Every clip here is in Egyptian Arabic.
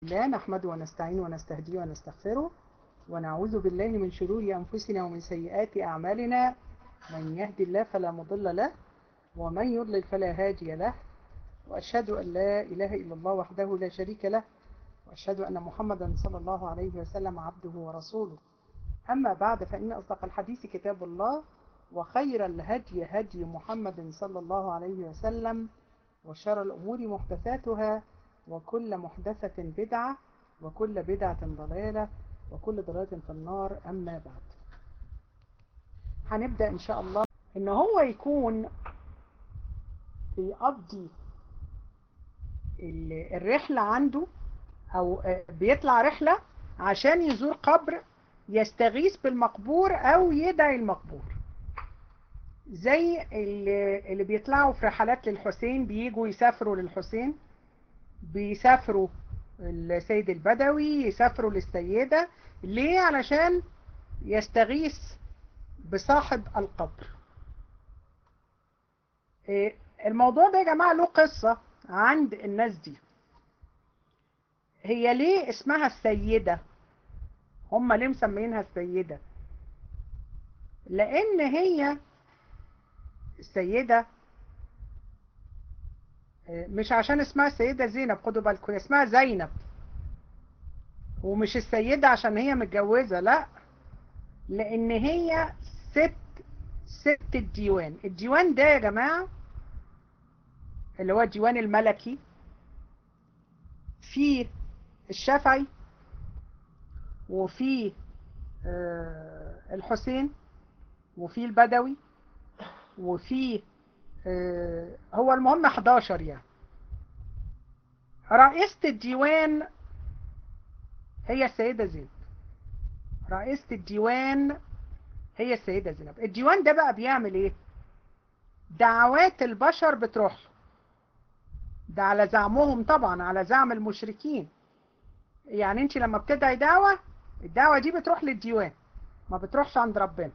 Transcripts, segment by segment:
لا نحمد ونستعين ونستهدي ونستغفره ونعوذ بالله من شرور أنفسنا ومن سيئات أعمالنا من يهدي الله فلا مضل له ومن يضلل فلا هادي له وأشهد أن لا إله إلا الله وحده لا شريك له وأشهد أن محمدا صلى الله عليه وسلم عبده ورسوله أما بعد فإن أصدق الحديث كتاب الله وخير الهدي هدي محمد صلى الله عليه وسلم وشر الأمور محدثاتها وكل محدثة بدعة وكل بدعة ضلالة وكل ضلالة في النار أما بعد هنبدأ إن شاء الله إن هو يكون بيقضي الرحلة عنده أو بيطلع رحلة عشان يزور قبر يستغيث بالمقبور أو يدعي المقبور زي اللي بيطلعوا في رحلات للحسين بيجوا يسافروا للحسين بيسافروا السيد البدوي يسافروا للسيدة ليه علشان يستغيث بصاحب القبر الموضوع ده يا جماعة له قصة عند الناس دي هي ليه اسمها السيدة هم ليه مسمينها السيدة لان هي السيدة مش عشان اسمها السيدة زينب خدوا بالكم اسمها زينب ومش السيدة عشان هي متجوزة لا لان هي ست ست الديوان الديوان ده يا جماعة اللي هو الديوان الملكي في الشافعي وفي الحسين وفي البدوي وفي هو المهم 11 يعني رئيسة الديوان هي السيدة زينب رئيسة الديوان هي السيدة زينب الديوان ده بقى بيعمل ايه دعوات البشر بتروح له ده على زعمهم طبعا على زعم المشركين يعني انت لما بتدعي دعوة الدعوة دي بتروح للديوان ما بتروحش عند ربنا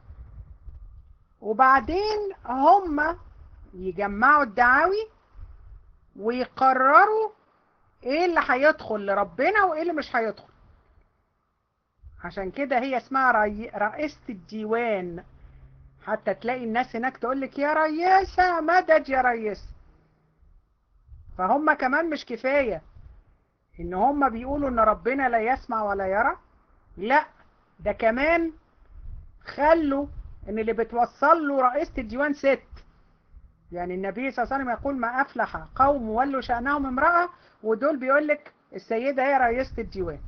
وبعدين هم يجمعوا الدعاوي ويقرروا ايه اللي هيدخل لربنا وايه اللي مش هيدخل عشان كده هي اسمها ري... رئيسة الديوان حتى تلاقي الناس هناك تقولك يا رياسة مدد يا رياسة فهم كمان مش كفاية ان هم بيقولوا ان ربنا لا يسمع ولا يرى لا ده كمان خلوا ان اللي بتوصل له رئيسة الديوان ست يعني النبي صلى الله عليه وسلم يقول ما أفلح قوم ولوا شأنهم امرأة ودول بيقول لك السيدة هي رئيسة الديوان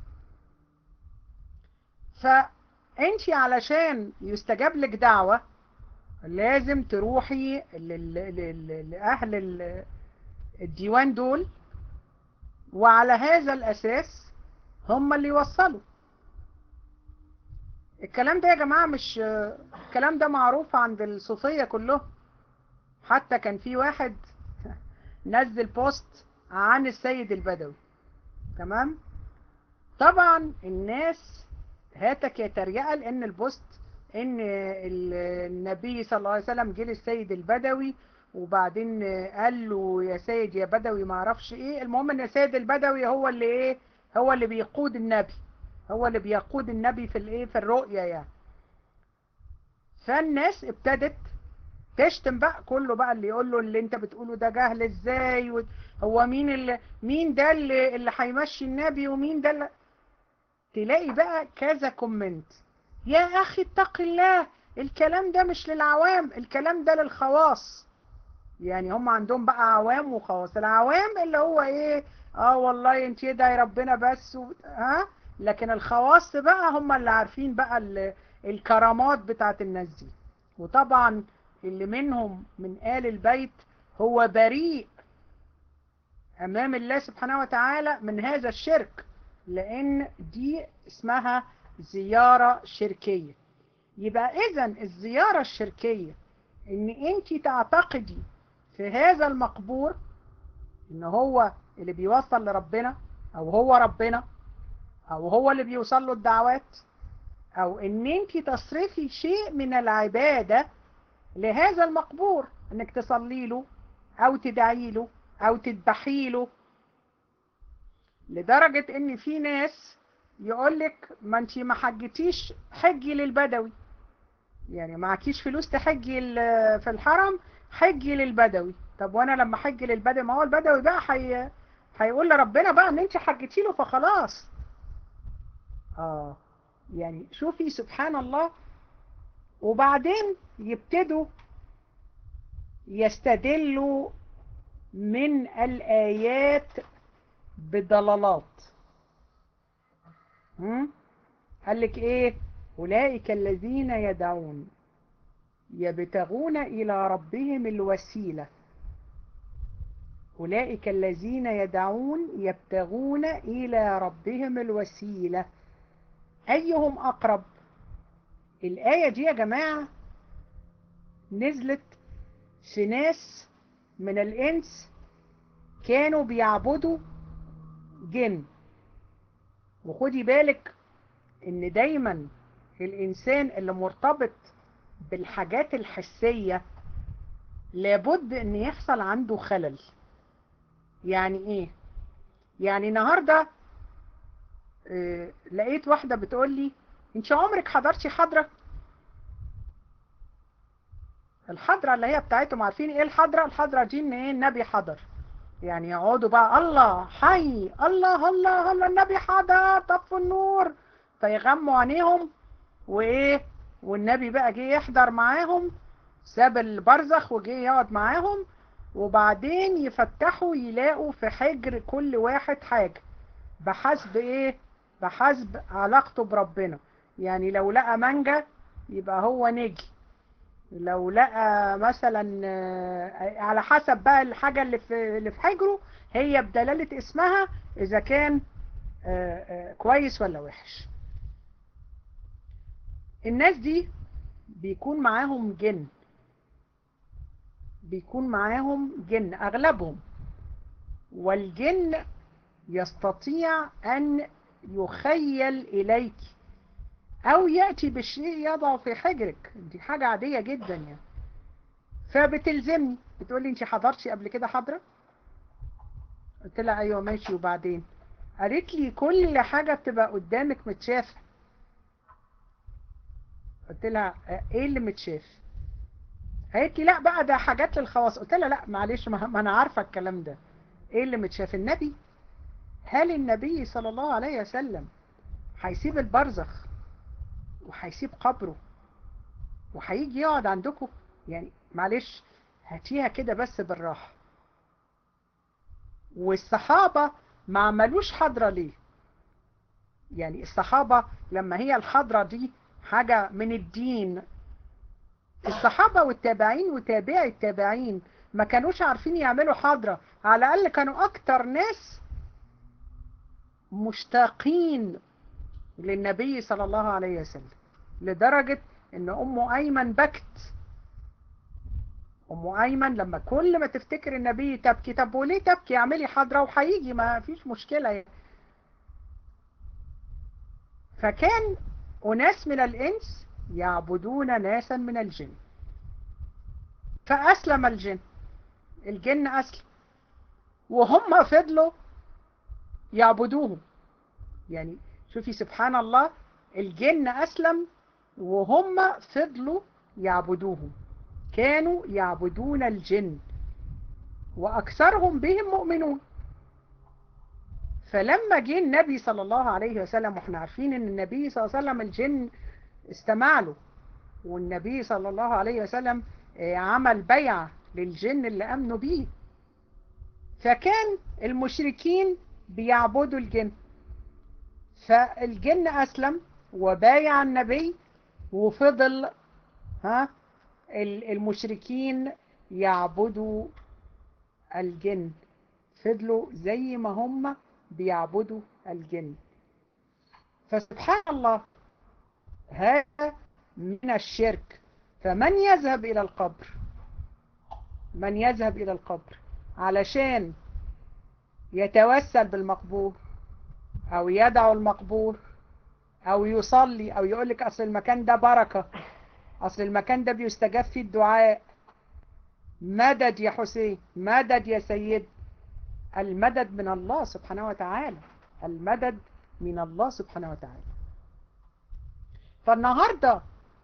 فانت علشان يستجاب لك دعوة لازم تروحي لأهل الديوان دول وعلى هذا الأساس هم اللي يوصلوا الكلام ده يا جماعة مش الكلام ده معروف عند الصوفية كلهم حتى كان في واحد نزل بوست عن السيد البدوي تمام طبعا الناس هاتك يا تريقة لان البوست ان النبي صلى الله عليه وسلم جه للسيد البدوي وبعدين قال له يا سيد يا بدوي ما اعرفش ايه المهم ان السيد البدوي هو اللي ايه هو اللي بيقود النبي هو اللي بيقود النبي في الايه في الرؤية يعني فالناس ابتدت تشتم بقى كله بقى اللي يقول له اللي انت بتقوله ده جهل ازاي و... هو مين اللي مين ده اللي اللي هيمشي النبي ومين ده اللي تلاقي بقى كذا كومنت يا اخي اتق الله الكلام ده مش للعوام الكلام ده للخواص يعني هم عندهم بقى عوام وخواص العوام اللي هو ايه اه والله انت يدعي ربنا بس و... ها لكن الخواص بقى هم اللي عارفين بقى ال... الكرامات بتاعت الناس دي وطبعا اللي منهم من آل البيت هو بريء أمام الله سبحانه وتعالى من هذا الشرك لأن دي اسمها زيارة شركية يبقى إذا الزيارة الشركية إن أنت تعتقدي في هذا المقبور إن هو اللي بيوصل لربنا أو هو ربنا أو هو اللي بيوصل له الدعوات أو إن أنت تصرفي شيء من العبادة لهذا المقبور انك تصلي له او تدعي له او تذبحي له لدرجة ان في ناس يقولك ما انت ما حجتيش حجي للبدوي يعني معكيش فلوس تحجي ال- في الحرم حجي للبدوي طب وانا لما حجي للبدوي ما هو البدوي بقى حي... هيقول لربنا بقى ان انت حجتي له فخلاص اه يعني شوفي سبحان الله وبعدين يبتدوا يستدلوا من الآيات بضلالات هم؟ قال لك ايه أولئك الذين يدعون يبتغون إلى ربهم الوسيلة أولئك الذين يدعون يبتغون إلى ربهم الوسيلة أيهم أقرب الآية دي يا جماعة نزلت في ناس من الإنس كانوا بيعبدوا جن وخدي بالك إن دايما الإنسان اللي مرتبط بالحاجات الحسية لابد إن يحصل عنده خلل يعني إيه؟ يعني النهاردة آه، لقيت واحدة بتقول لي انت عمرك حضرتي حضرة الحضرة اللي هي بتاعتهم عارفين ايه الحضرة الحضرة دي ان ايه النبي حضر يعني يقعدوا بقى الله حي الله الله الله النبي حضر طفوا النور فيغموا عينيهم وايه والنبي بقى جه يحضر معاهم ساب البرزخ وجه يقعد معاهم وبعدين يفتحوا يلاقوا في حجر كل واحد حاجة بحسب ايه بحسب علاقته بربنا يعني لو لقى مانجا يبقى هو نجي لو لقى مثلا آه، على حسب بقى الحاجة اللي في اللي في حجره هي بدلالة اسمها إذا كان آه، آه، كويس ولا وحش الناس دي بيكون معاهم جن بيكون معاهم جن أغلبهم والجن يستطيع أن يخيل إليك أو يأتي بالشيء يضع في حجرك دي حاجة عادية جدا يعني فبتلزمني بتقولي انت حضرتي قبل كده حضرة قلت لها ايوه ماشي وبعدين قالت لي كل حاجة بتبقى قدامك متشافة قلت لها اه، ايه اللي متشاف قالت لي لا بقى ده حاجات للخواص قلت لها لا معلش ما ما انا عارفة الكلام ده ايه اللي متشاف النبي هل النبي صلى الله عليه وسلم هيسيب البرزخ وهيسيب قبره وهيجي يقعد عندكم يعني معلش هاتيها كده بس بالراحة والصحابة ما عملوش حضرة ليه يعني الصحابة لما هي الحضرة دي حاجة من الدين الصحابة والتابعين وتابعي التابعين ما كانوش عارفين يعملوا حضرة على الأقل كانوا أكتر ناس مشتاقين للنبي صلى الله عليه وسلم لدرجة ان ام ايمن بكت ام ايمن لما كل ما تفتكر النبي تبكي طب وليه تبكي اعملي حضرة وهيجي ما فيش مشكلة يعني. فكان اناس من الانس يعبدون ناسا من الجن فاسلم الجن الجن اسلم وهم فضلوا يعبدوهم يعني شوفي سبحان الله الجن أسلم وهم فضلوا يعبدوهم كانوا يعبدون الجن وأكثرهم بهم مؤمنون فلما جه النبي صلى الله عليه وسلم واحنا عارفين ان النبي صلى الله عليه وسلم الجن استمع له والنبي صلى الله عليه وسلم آه، عمل بيعة للجن اللي أمنوا بيه فكان المشركين بيعبدوا الجن فالجن أسلم وبايع النبي وفضل ها ال- المشركين يعبدوا الجن فضلوا زي ما هم بيعبدوا الجن فسبحان الله هذا من الشرك فمن يذهب إلى القبر من يذهب إلى القبر علشان يتوسل بالمقبور أو يدعو المقبور أو يصلي أو يقولك أصل المكان ده بركة أصل المكان ده بيستجاب فيه الدعاء مدد يا حسين مدد يا سيد المدد من الله سبحانه وتعالى المدد من الله سبحانه وتعالى فالنهاردة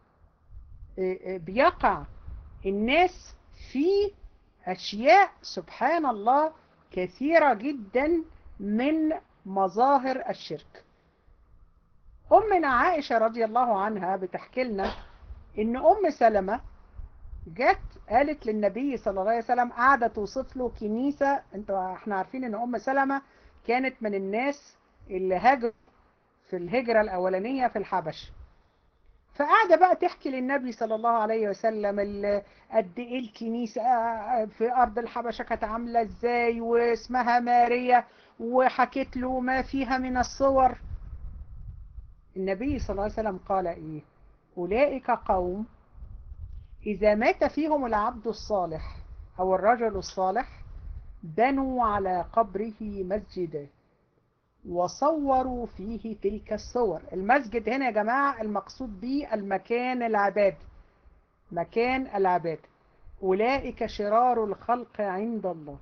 بيقع الناس في أشياء سبحان الله كثيرة جدا من مظاهر الشرك أمنا عائشة رضي الله عنها بتحكي لنا إن أم سلمة جت قالت للنبي صلى الله عليه وسلم قاعدة توصف له كنيسة انتوا احنا عارفين ان أم سلمة كانت من الناس اللي هاجروا في الهجرة الأولانية في الحبش فقاعدة بقى تحكي للنبي صلى الله عليه وسلم قد ايه الكنيسة في أرض الحبشة كانت عاملة ازاي واسمها ماريا وحكت له ما فيها من الصور النبي صلى الله عليه وسلم قال ايه أولئك قوم إذا مات فيهم العبد الصالح أو الرجل الصالح بنوا على قبره مسجدا وصوروا فيه تلك الصور المسجد هنا يا جماعة المقصود به المكان العباد مكان العباد أولئك شرار الخلق عند الله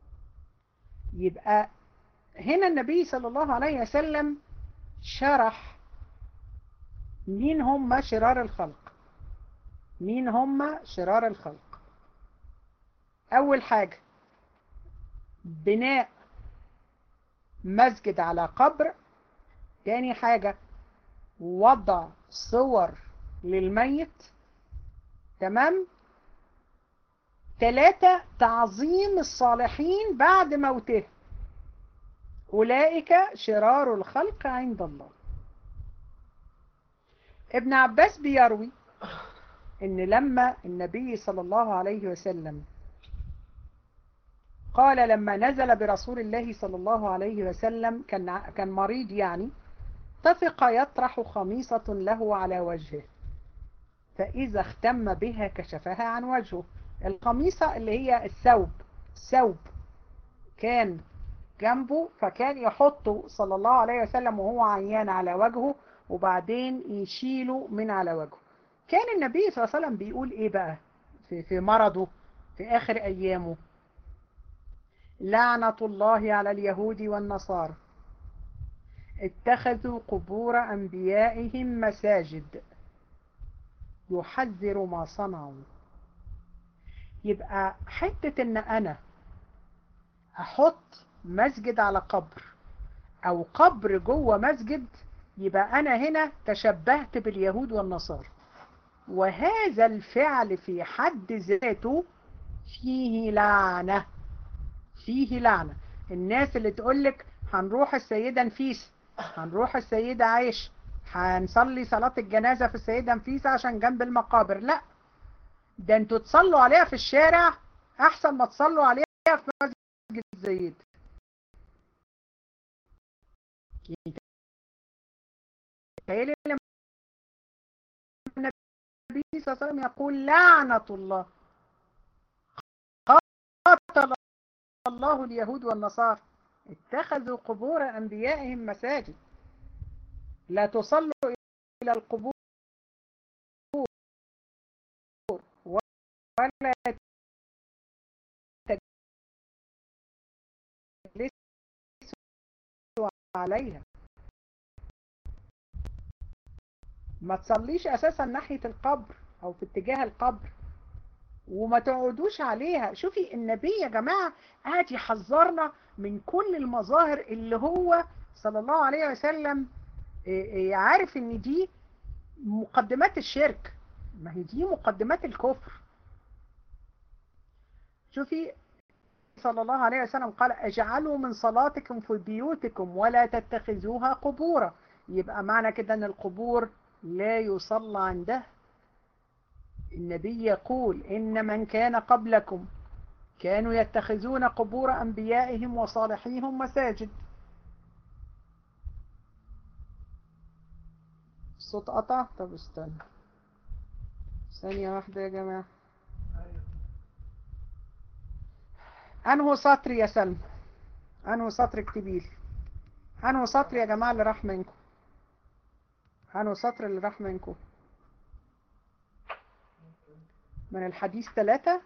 يبقى هنا النبي صلى الله عليه وسلم شرح مين هم شرار الخلق مين هم شرار الخلق أول حاجة بناء مسجد على قبر تاني حاجة وضع صور للميت تمام ثلاثة تعظيم الصالحين بعد موته أولئك شرار الخلق عند الله ابن عباس بيروي ان لما النبي صلى الله عليه وسلم قال لما نزل برسول الله صلى الله عليه وسلم كان كان مريض يعني طفق يطرح خميصة له على وجهه فإذا اختم بها كشفها عن وجهه الخميصة اللي هي الثوب ثوب كان جنبه فكان يحطه صلى الله عليه وسلم وهو عيان على وجهه وبعدين يشيله من على وجهه كان النبي صلى الله عليه وسلم بيقول ايه بقى في, في مرضه في اخر ايامه لعنة الله على اليهود والنصارى اتخذوا قبور انبيائهم مساجد يحذر ما صنعوا يبقى حتة ان انا احط مسجد على قبر او قبر جوه مسجد يبقى انا هنا تشبهت باليهود والنصارى وهذا الفعل في حد ذاته فيه لعنة فيه لعنة الناس اللي تقولك هنروح السيدة نفيس هنروح السيدة عايش هنصلي صلاة الجنازة في السيدة نفيسة عشان جنب المقابر لا ده انتوا تصلوا عليها في الشارع احسن ما تصلوا عليها في مسجد الزيد تخيلي لما النبي صلى الله عليه وسلم يقول لعنة الله قاتل الله اليهود والنصارى اتخذوا قبور أنبيائهم مساجد لا تصلوا إلى القبور ولا تجلسوا عليها ما تصليش اساسا ناحية القبر او في اتجاه القبر وما تقعدوش عليها شوفي النبي يا جماعة قاعد يحذرنا من كل المظاهر اللي هو صلى الله عليه وسلم عارف ان دي مقدمات الشرك ما هي دي مقدمات الكفر شوفي صلى الله عليه وسلم قال اجعلوا من صلاتكم في بيوتكم ولا تتخذوها قبورا يبقى معنى كده ان القبور لا يصلى عنده النبي يقول إن من كان قبلكم كانوا يتخذون قبور أنبيائهم وصالحيهم مساجد الصوت قطع طب استنى ثانية واحدة يا جماعة أنه سطر يا سلمى أنه سطر اكتبيل أنه سطر يا جماعة اللي راح منكم أنه سطر اللي راح منكم من الحديث ثلاثة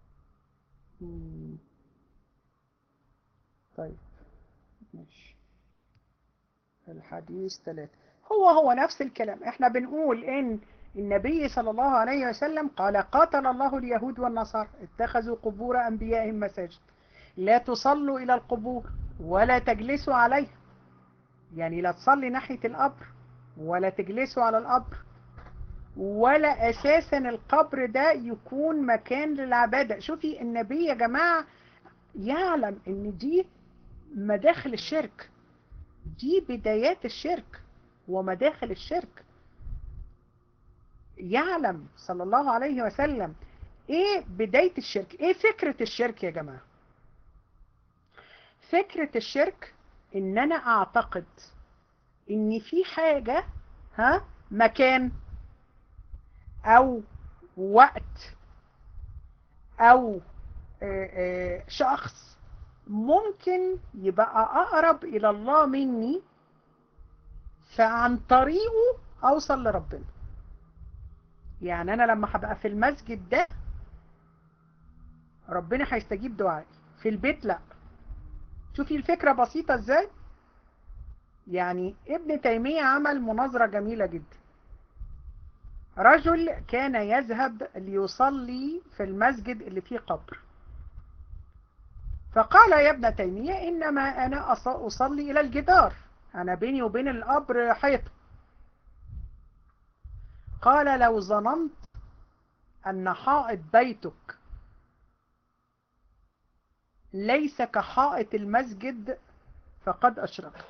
طيب ماشي الحديث ثلاثة هو هو نفس الكلام احنا بنقول ان النبي صلى الله عليه وسلم قال قاتل الله اليهود والنصارى اتخذوا قبور أنبيائهم مساجد لا تصلوا إلى القبور ولا تجلسوا عليها يعني لا تصلي ناحية القبر ولا تجلسوا على القبر ولا أساسا القبر ده يكون مكان للعبادة شوفي النبي يا جماعة يعلم ان دي مداخل الشرك دي بدايات الشرك ومداخل الشرك يعلم صلى الله عليه وسلم ايه بداية الشرك ايه فكرة الشرك يا جماعة فكرة الشرك ان انا اعتقد ان في حاجة ها مكان او وقت او شخص ممكن يبقى اقرب الى الله مني فعن طريقه اوصل لربنا يعني انا لما هبقى في المسجد ده ربنا هيستجيب دعائي في البيت لا شوفي الفكرة بسيطة ازاي يعني ابن تيمية عمل مناظرة جميلة جدا رجل كان يذهب ليصلي في المسجد اللي فيه قبر فقال يا ابن تيمية إنما أنا أصلي إلى الجدار أنا بيني وبين القبر حيط قال لو ظننت أن حائط بيتك ليس كحائط المسجد فقد أشركت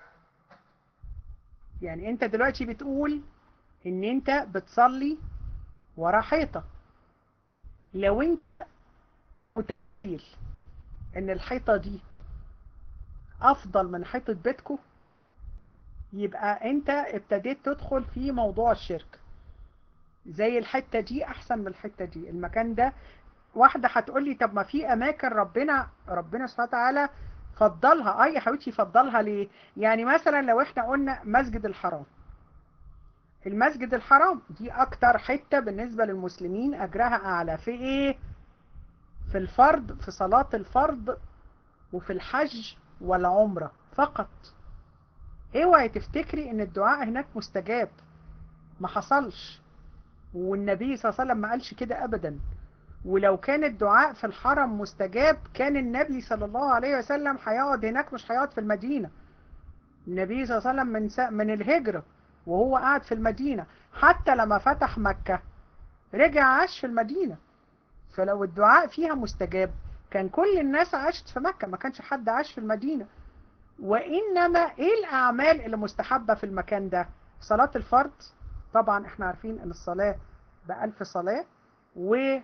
يعني أنت دلوقتي بتقول إن أنت بتصلي ورا حيطة لو أنت متخيل إن الحيطة دي أفضل من حيطة بيتكو يبقى أنت ابتديت تدخل في موضوع الشرك زي الحتة دي احسن من الحتة دي المكان ده واحدة هتقول لي طب ما في اماكن ربنا ربنا سبحانه وتعالى فضلها اه يا حبيبتي فضلها ليه يعني مثلا لو احنا قلنا مسجد الحرام المسجد الحرام دي اكتر حتة بالنسبة للمسلمين اجرها اعلى في ايه في الفرض في صلاة الفرض وفي الحج والعمرة فقط اوعي تفتكري ان الدعاء هناك مستجاب ما حصلش والنبي صلى الله عليه وسلم ما قالش كده ابدا ولو كان الدعاء في الحرم مستجاب كان النبي صلى الله عليه وسلم هيقعد هناك مش هيقعد في المدينة النبي صلى الله عليه وسلم من, س... من الهجرة وهو قاعد في المدينة حتى لما فتح مكة رجع عاش في المدينة فلو الدعاء فيها مستجاب كان كل الناس عاشت في مكة ما كانش حد عاش في المدينة وإنما إيه الأعمال اللي مستحبة في المكان ده صلاة الفرض طبعا احنا عارفين ان الصلاة بألف صلاة و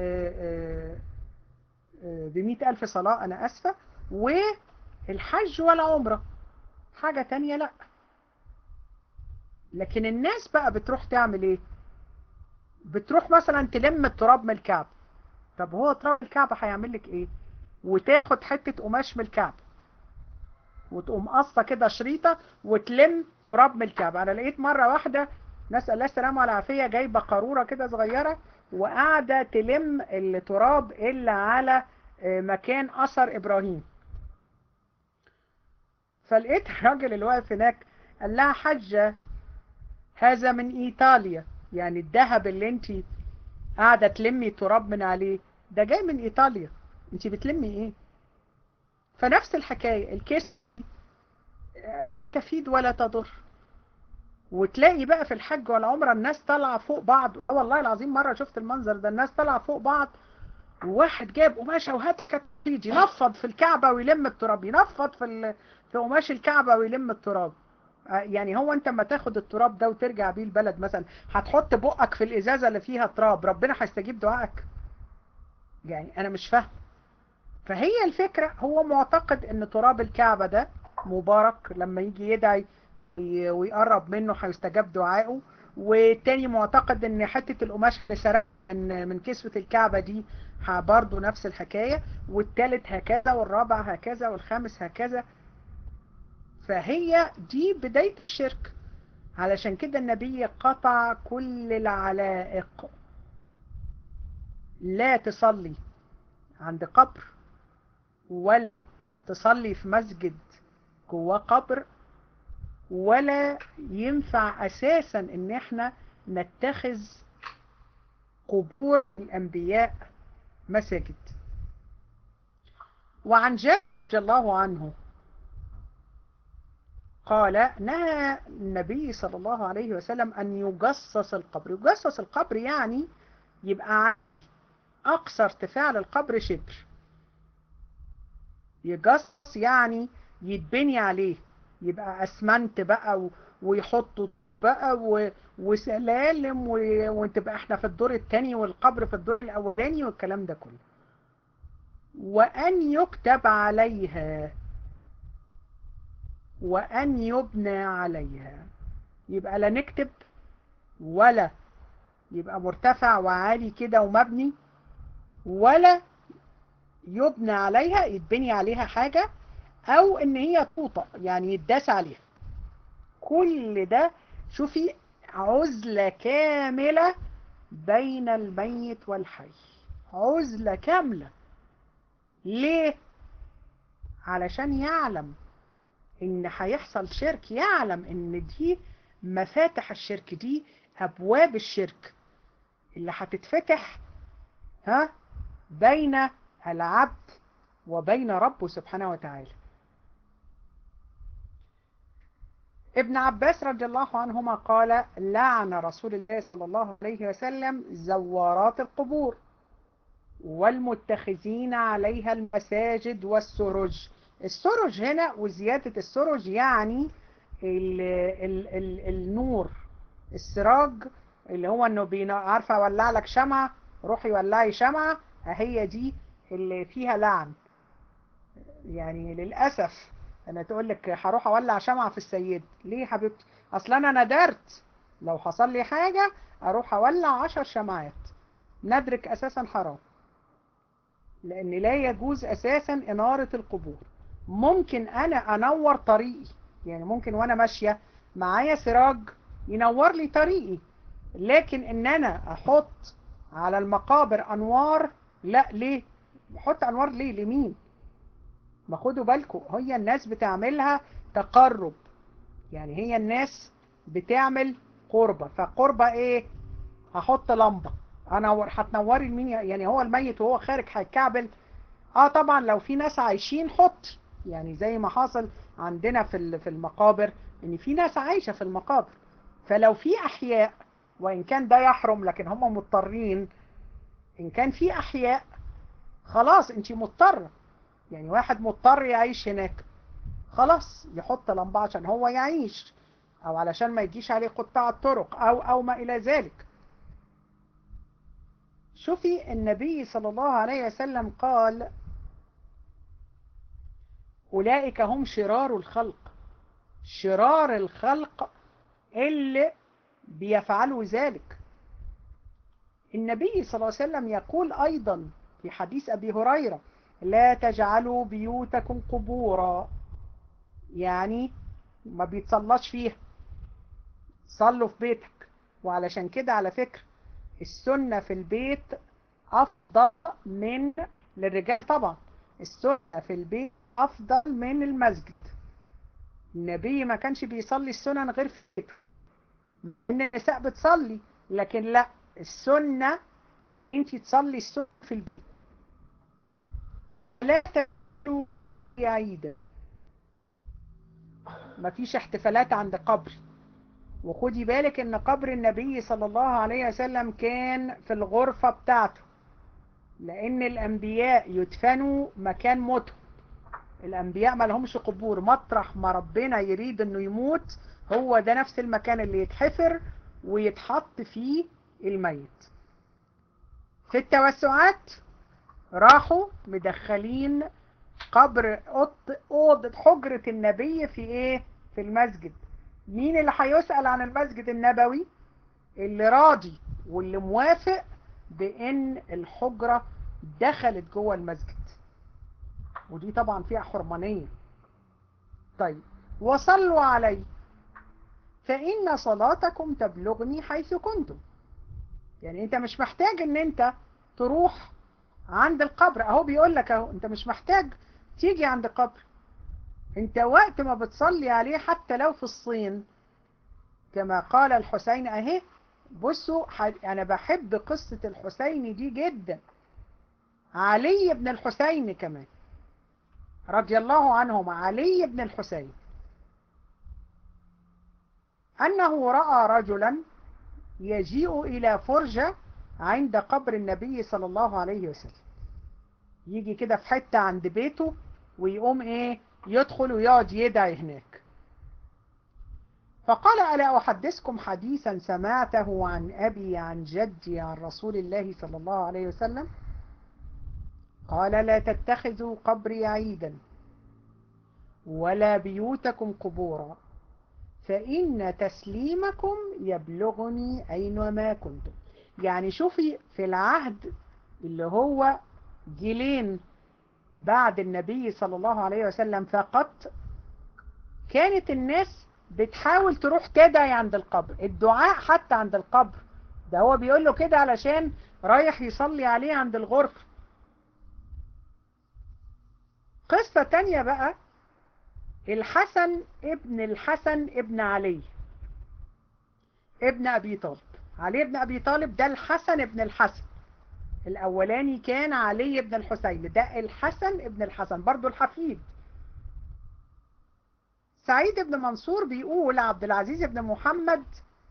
بمئة ألف صلاة أنا أسفة والحج والعمرة حاجة تانية لأ لكن الناس بقى بتروح تعمل ايه بتروح مثلا تلم التراب من الكعب طب هو تراب الكعب هيعمل لك ايه وتاخد حتة قماش من الكعب وتقوم قصة كده شريطة وتلم تراب من الكعب انا لقيت مرة واحدة نسأل الله السلامة والعافية جايبة قارورة كده صغيرة وقاعدة تلم التراب اللي على مكان أثر إبراهيم فلقيت الراجل اللي واقف هناك قال لها حجة هذا من إيطاليا يعني الذهب اللي انت قاعدة تلمي تراب من عليه ده جاي من إيطاليا انت بتلمي ايه فنفس الحكاية الكيس تفيد ولا تضر وتلاقي بقى في الحج والعمرة الناس طالعة فوق بعض والله العظيم مرة شفت المنظر ده الناس طالعة فوق بعض وواحد جاب قماشة وهات كتيج ينفض في الكعبة ويلم التراب ينفض في ال... في قماش الكعبة ويلم التراب يعني هو انت ما تاخد التراب ده وترجع بيه البلد مثلا هتحط بقك في الازازة اللي فيها تراب ربنا هيستجيب دعائك يعني انا مش فاهم فهي الفكرة هو معتقد ان تراب الكعبة ده مبارك لما يجي يدعي ويقرب منه هيستجاب دعائه والتاني معتقد ان حتة القماش اللي سرق من كسوة الكعبة دي برضه نفس الحكاية والتالت هكذا والرابع هكذا والخامس هكذا فهي دي بداية الشرك علشان كده النبي قطع كل العلائق لا تصلي عند قبر ولا تصلي في مسجد جواه قبر ولا ينفع اساسا ان احنا نتخذ قبور الانبياء مساجد وعن جابر رضي الله عنه قال نهى النبي صلى الله عليه وسلم أن يجصص القبر يجصص القبر يعني يبقى أقصى ارتفاع للقبر شبر يجص يعني يتبني عليه يبقى أسمنت بقى ويحطوا بقى وسلالم وتبقى احنا في الدور الثاني والقبر في الدور الأولاني والكلام ده كله وأن يكتب عليها وأن يبنى عليها يبقى لا نكتب ولا يبقى مرتفع وعالي كده ومبني ولا يبنى عليها يتبني عليها حاجة أو إن هي طوطة يعني يتداس عليها كل ده شوفي عزلة كاملة بين الميت والحي عزلة كاملة ليه؟ علشان يعلم ان هيحصل شرك يعلم ان دي مفاتح الشرك دي ابواب الشرك اللي هتتفتح ها بين العبد وبين ربه سبحانه وتعالى ابن عباس رضي الله عنهما قال لعن رسول الله صلى الله عليه وسلم زوارات القبور والمتخذين عليها المساجد والسرج السرج هنا وزيادة السرج يعني ال ال ال النور السراج اللي هو انه عارفه اولع لك شمعة روحي ولعي شمعة هي دي اللي فيها لعن يعني للأسف انا تقول لك هروح اولع شمعة في السيد ليه حبيبتي اصلا انا ندرت لو حصل لي حاجة اروح اولع عشر شمعات ندرك اساسا حرام لان لا يجوز اساسا انارة القبور ممكن انا انور طريقي يعني ممكن وانا ماشية معايا سراج ينور لي طريقي لكن ان انا احط على المقابر انوار لا ليه احط انوار ليه لمين ما خدوا بالكم هي الناس بتعملها تقرب يعني هي الناس بتعمل قربة فقربة ايه هحط لمبة انور هتنوري لمين يعني هو الميت وهو خارج هيتكعبل اه طبعا لو في ناس عايشين حط يعني زي ما حصل عندنا في في المقابر ان في ناس عايشة في المقابر فلو في احياء وان كان ده يحرم لكن هم مضطرين ان كان في احياء خلاص انت مضطرة يعني واحد مضطر يعيش هناك خلاص يحط لمبة عشان هو يعيش او علشان ما يجيش عليه قطاع الطرق او او ما الى ذلك شوفي النبي صلى الله عليه وسلم قال أولئك هم شرار الخلق شرار الخلق اللي بيفعلوا ذلك النبي صلى الله عليه وسلم يقول أيضا في حديث أبي هريرة لا تجعلوا بيوتكم قبورا يعني ما بيتصلاش فيها صلوا في بيتك وعلشان كده على فكرة السنة في البيت أفضل من للرجال طبعا السنة في البيت أفضل من المسجد النبي ما كانش بيصلي السنن غير في بيته إن النساء بتصلي لكن لا السنة انت تصلي السنة في البيت لا تعملوا عيدا مفيش احتفالات عند قبر وخدي بالك ان قبر النبي صلى الله عليه وسلم كان في الغرفة بتاعته لان الانبياء يدفنوا مكان موتهم الانبياء ما لهمش قبور مطرح ما ربنا يريد انه يموت هو ده نفس المكان اللي يتحفر ويتحط فيه الميت في التوسعات راحوا مدخلين قبر أوضة حجرة النبي في ايه في المسجد مين اللي هيسأل عن المسجد النبوي اللي راضي واللي موافق بان الحجرة دخلت جوه المسجد ودي طبعا فيها حرمانية طيب وصلوا علي فإن صلاتكم تبلغني حيث كنتم يعني انت مش محتاج ان انت تروح عند القبر اهو بيقول لك اهو انت مش محتاج تيجي عند القبر انت وقت ما بتصلي عليه حتى لو في الصين كما قال الحسين اهي بصوا انا بحب قصة الحسين دي جدا علي بن الحسين كمان رضي الله عنهم علي بن الحسين أنه رأى رجلا يجيء إلى فرجة عند قبر النبي صلى الله عليه وسلم يجي كده في حتة عند بيته ويقوم ايه يدخل ويقعد يدعي هناك فقال ألا أحدثكم حديثا سمعته عن أبي عن جدي عن رسول الله صلى الله عليه وسلم قال لا تتخذوا قبري عيدا ولا بيوتكم قبورا فإن تسليمكم يبلغني أينما كنتم يعني شوفي في العهد اللي هو جيلين بعد النبي صلى الله عليه وسلم فقط كانت الناس بتحاول تروح تدعي عند القبر الدعاء حتى عند القبر ده هو بيقول له كده علشان رايح يصلي عليه عند الغرفة قصة تانية بقى الحسن ابن الحسن ابن علي ابن أبي طالب علي ابن أبي طالب ده الحسن ابن الحسن الأولاني كان علي ابن الحسين ده الحسن ابن الحسن برضو الحفيد سعيد بن منصور بيقول عبد العزيز بن محمد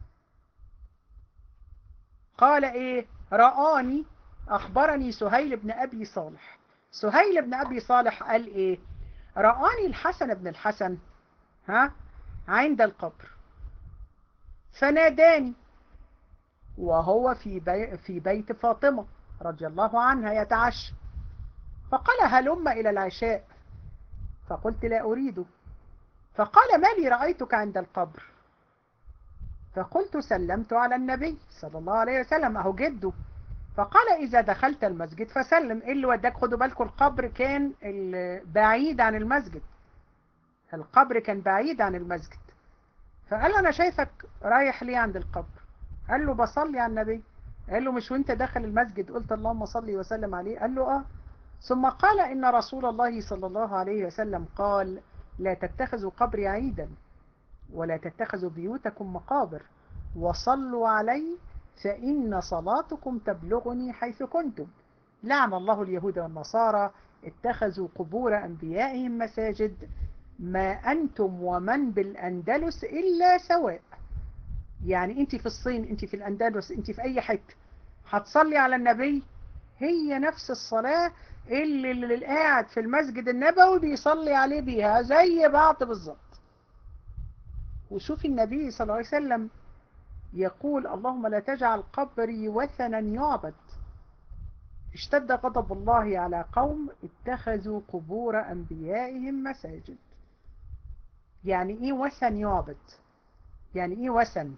قال ايه رآني أخبرني سهيل بن أبي صالح سهيل بن أبي صالح قال ايه رآني الحسن بن الحسن ها عند القبر فناداني وهو في, بي في بيت فاطمة رضي الله عنها يتعشى فقال هلم إلى العشاء فقلت لا أريده فقال ما لي رأيتك عند القبر فقلت سلمت على النبي صلى الله عليه وسلم أهو جده فقال إذا دخلت المسجد فسلم إيه اللي وداك خدوا بالكم القبر كان بعيد عن المسجد القبر كان بعيد عن المسجد فقال أنا شايفك رايح ليه عند القبر قال له بصلي على النبي قال له مش وانت داخل المسجد قلت اللهم صلي وسلم عليه قال له اه ثم قال إن رسول الله صلى الله عليه وسلم قال لا تتخذوا قبري عيدا ولا تتخذوا بيوتكم مقابر وصلوا علي فإن صلاتكم تبلغني حيث كنتم لعن الله اليهود والنصارى اتخذوا قبور أنبيائهم مساجد ما أنتم ومن بالأندلس إلا سواء يعني انت في الصين انت في الأندلس انت في أي حتة هتصلي على النبي هي نفس الصلاة اللي اللي قاعد في المسجد النبوي بيصلي عليه بيها زي بعض بالظبط وشوفي النبي صلى الله عليه وسلم يقول اللهم لا تجعل قبري وثنا يعبد اشتد غضب الله على قوم اتخذوا قبور أنبيائهم مساجد يعني ايه وثن يعبد يعني ايه وثن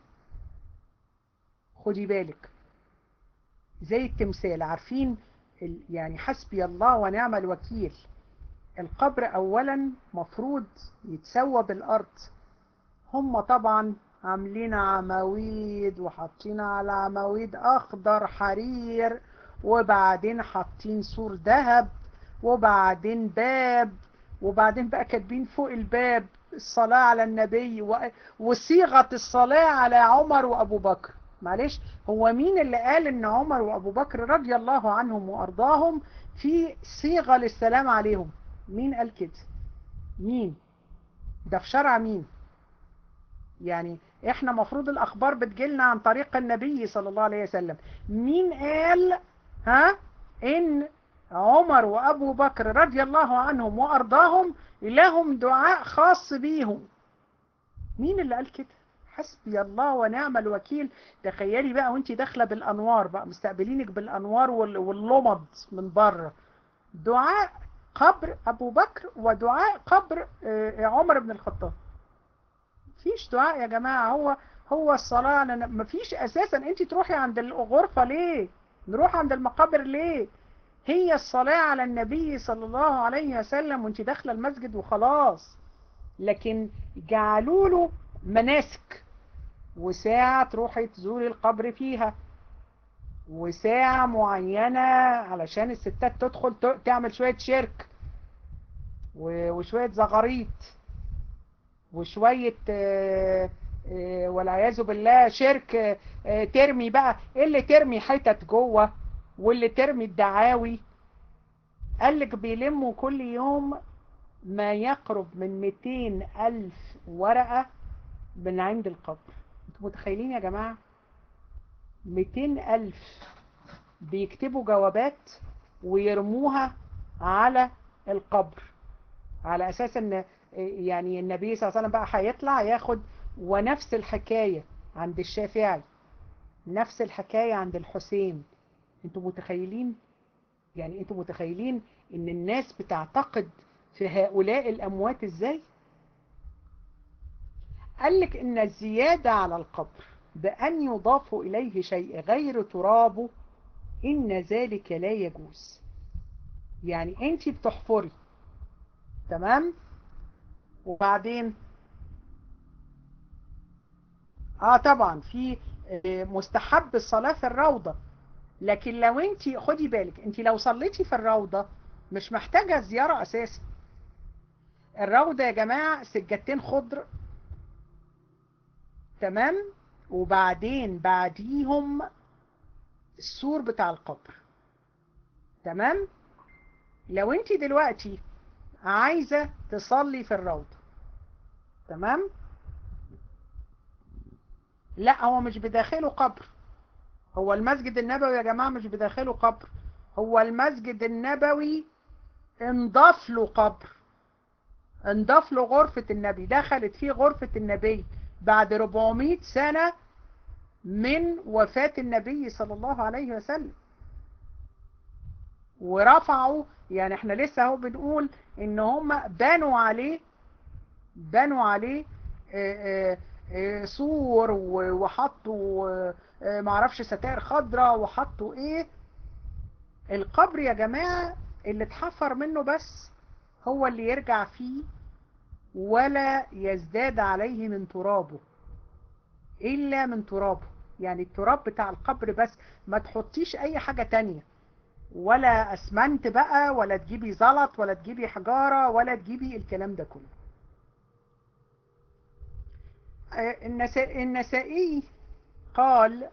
خدي بالك زي التمثال عارفين يعني حسبي الله ونعم الوكيل القبر اولا مفروض يتسوى بالارض هم طبعا عاملين عواميد وحاطين على عواميد اخضر حرير وبعدين حاطين سور ذهب وبعدين باب وبعدين بقى كاتبين فوق الباب الصلاة على النبي وصيغة الصلاة على عمر وابو بكر معلش هو مين اللي قال ان عمر وابو بكر رضي الله عنهم وارضاهم في صيغة للسلام عليهم مين قال كده مين ده في شرع مين يعني احنا مفروض الاخبار بتجيلنا عن طريق النبي صلى الله عليه وسلم مين قال ها ان عمر وابو بكر رضي الله عنهم وارضاهم لهم دعاء خاص بيهم مين اللي قال كده حسبي الله ونعم الوكيل تخيلي بقى وانت داخله بالانوار بقى مستقبلينك بالانوار واللمض من بره دعاء قبر ابو بكر ودعاء قبر عمر بن الخطاب فيش دعاء يا جماعه هو هو الصلاه مفيش اساسا انت تروحي عند الغرفه ليه نروح عند المقابر ليه هي الصلاه على النبي صلى الله عليه وسلم وانت داخله المسجد وخلاص لكن جعلوا له مناسك وساعة تروحي تزوري القبر فيها وساعة معينة علشان الستات تدخل تعمل شوية شرك وشوية زغاريط وشوية والعياذ بالله شرك ترمي بقى اللي ترمي حتت جوه واللي ترمي الدعاوي قالك بيلموا كل يوم ما يقرب من 200 ألف ورقة من عند القبر انتوا متخيلين يا جماعة 200 ألف بيكتبوا جوابات ويرموها على القبر على أساس ان يعني النبي صلى الله عليه وسلم بقى هيطلع ياخد ونفس الحكاية عند الشافعي نفس الحكاية عند الحسين انتوا متخيلين يعني انتوا متخيلين ان الناس بتعتقد في هؤلاء الاموات ازاي قالك ان الزيادة على القبر بأن يضاف إليه شيء غير ترابه إن ذلك لا يجوز يعني انت بتحفري تمام وبعدين اه طبعا في مستحب الصلاة في الروضة لكن لو انت خدي بالك انت لو صليتي في الروضة مش محتاجة زيارة اساسا الروضة يا جماعة سجادتين خضر تمام وبعدين بعديهم السور بتاع القبر تمام لو انت دلوقتي عايزة تصلي في الروضة تمام لا هو مش بداخله قبر هو المسجد النبوي يا جماعة مش بداخله قبر هو المسجد النبوي انضاف له قبر انضاف له غرفة النبي دخلت فيه غرفة النبي بعد 400 سنة من وفاة النبي صلى الله عليه وسلم ورفعوا يعني احنا لسه اهو بنقول ان هم بنوا عليه بنوا عليه اه اه سور وحطوا معرفش ستائر خضراء وحطوا ايه القبر يا جماعة اللي اتحفر منه بس هو اللي يرجع فيه ولا يزداد عليه من ترابه إلا من ترابه يعني التراب بتاع القبر بس ما تحطيش أي حاجة تانية ولا أسمنت بقى ولا تجيبي زلط ولا تجيبي حجارة ولا تجيبي الكلام ده كله النسائي قال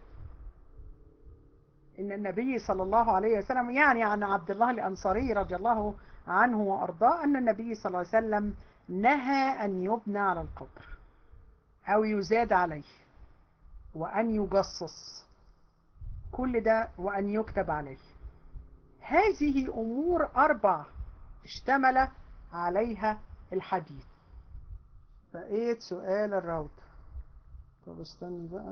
إن النبي صلى الله عليه وسلم يعني عن عبد الله الأنصاري رضي الله عنه وأرضاه أن النبي صلى الله عليه وسلم نهى أن يبنى على القبر أو يزاد عليه وأن يجصص كل ده وأن يكتب عليه هذه أمور أربع اشتمل عليها الحديث بقيت سؤال الروض طب استني بقى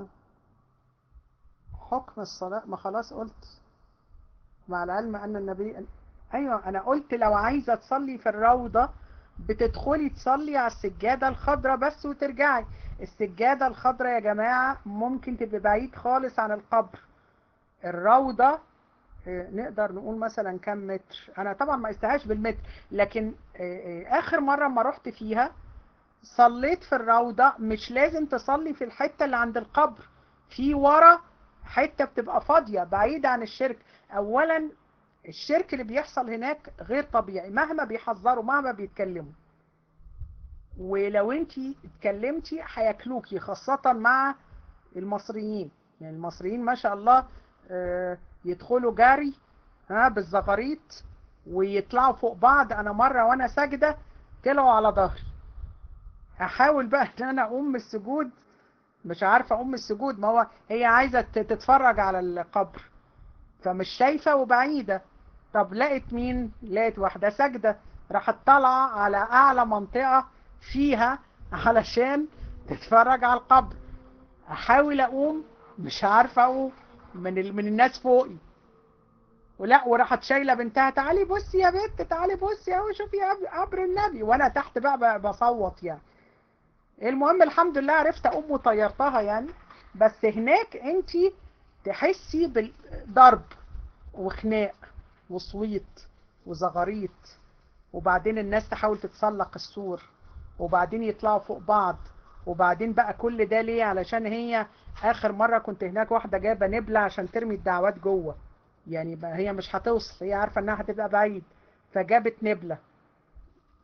حكم الصلاة ما خلاص قلت مع العلم أن النبي أيوة أنا قلت لو عايزة تصلي في الروضة بتدخلي تصلي على السجادة الخضراء بس وترجعي السجادة الخضراء يا جماعة ممكن تبقى بعيد خالص عن القبر الروضة نقدر نقول مثلا كم متر انا طبعا ما استهاش بالمتر لكن اخر مرة ما رحت فيها صليت في الروضة مش لازم تصلي في الحتة اللي عند القبر في ورا حتة بتبقى فاضية بعيدة عن الشرك اولا الشرك اللي بيحصل هناك غير طبيعي مهما بيحذروا مهما بيتكلموا ولو انتي اتكلمتي هياكلوكي خاصة مع المصريين يعني المصريين ما شاء الله يدخلوا جاري ها بالزغاريت ويطلعوا فوق بعض انا مرة وانا ساجدة طلعوا على ظهري احاول بقى ان انا اقوم السجود مش عارفة اقوم السجود ما هو هي عايزة تتفرج على القبر فمش شايفة وبعيدة طب لقيت مين لقيت واحدة ساجدة راحت طالعة على اعلى منطقة فيها علشان تتفرج على القبر احاول اقوم مش عارفة اقوم من ال... من الناس فوقي ولا وراحت شايله بنتها تعالي بصي يا بنت تعالي بصي اهو شوفي قبر النبي وانا تحت بقى بصوت يعني المهم الحمد لله عرفت اقوم وطيرتها يعني بس هناك انت تحسي بالضرب وخناق وصويت وزغاريت وبعدين الناس تحاول تتسلق السور وبعدين يطلعوا فوق بعض وبعدين بقى كل ده ليه علشان هي اخر مرة كنت هناك واحدة جايبة نبلة عشان ترمي الدعوات جوه يعني بقى هي مش هتوصل هي عارفة انها هتبقى بعيد فجابت نبلة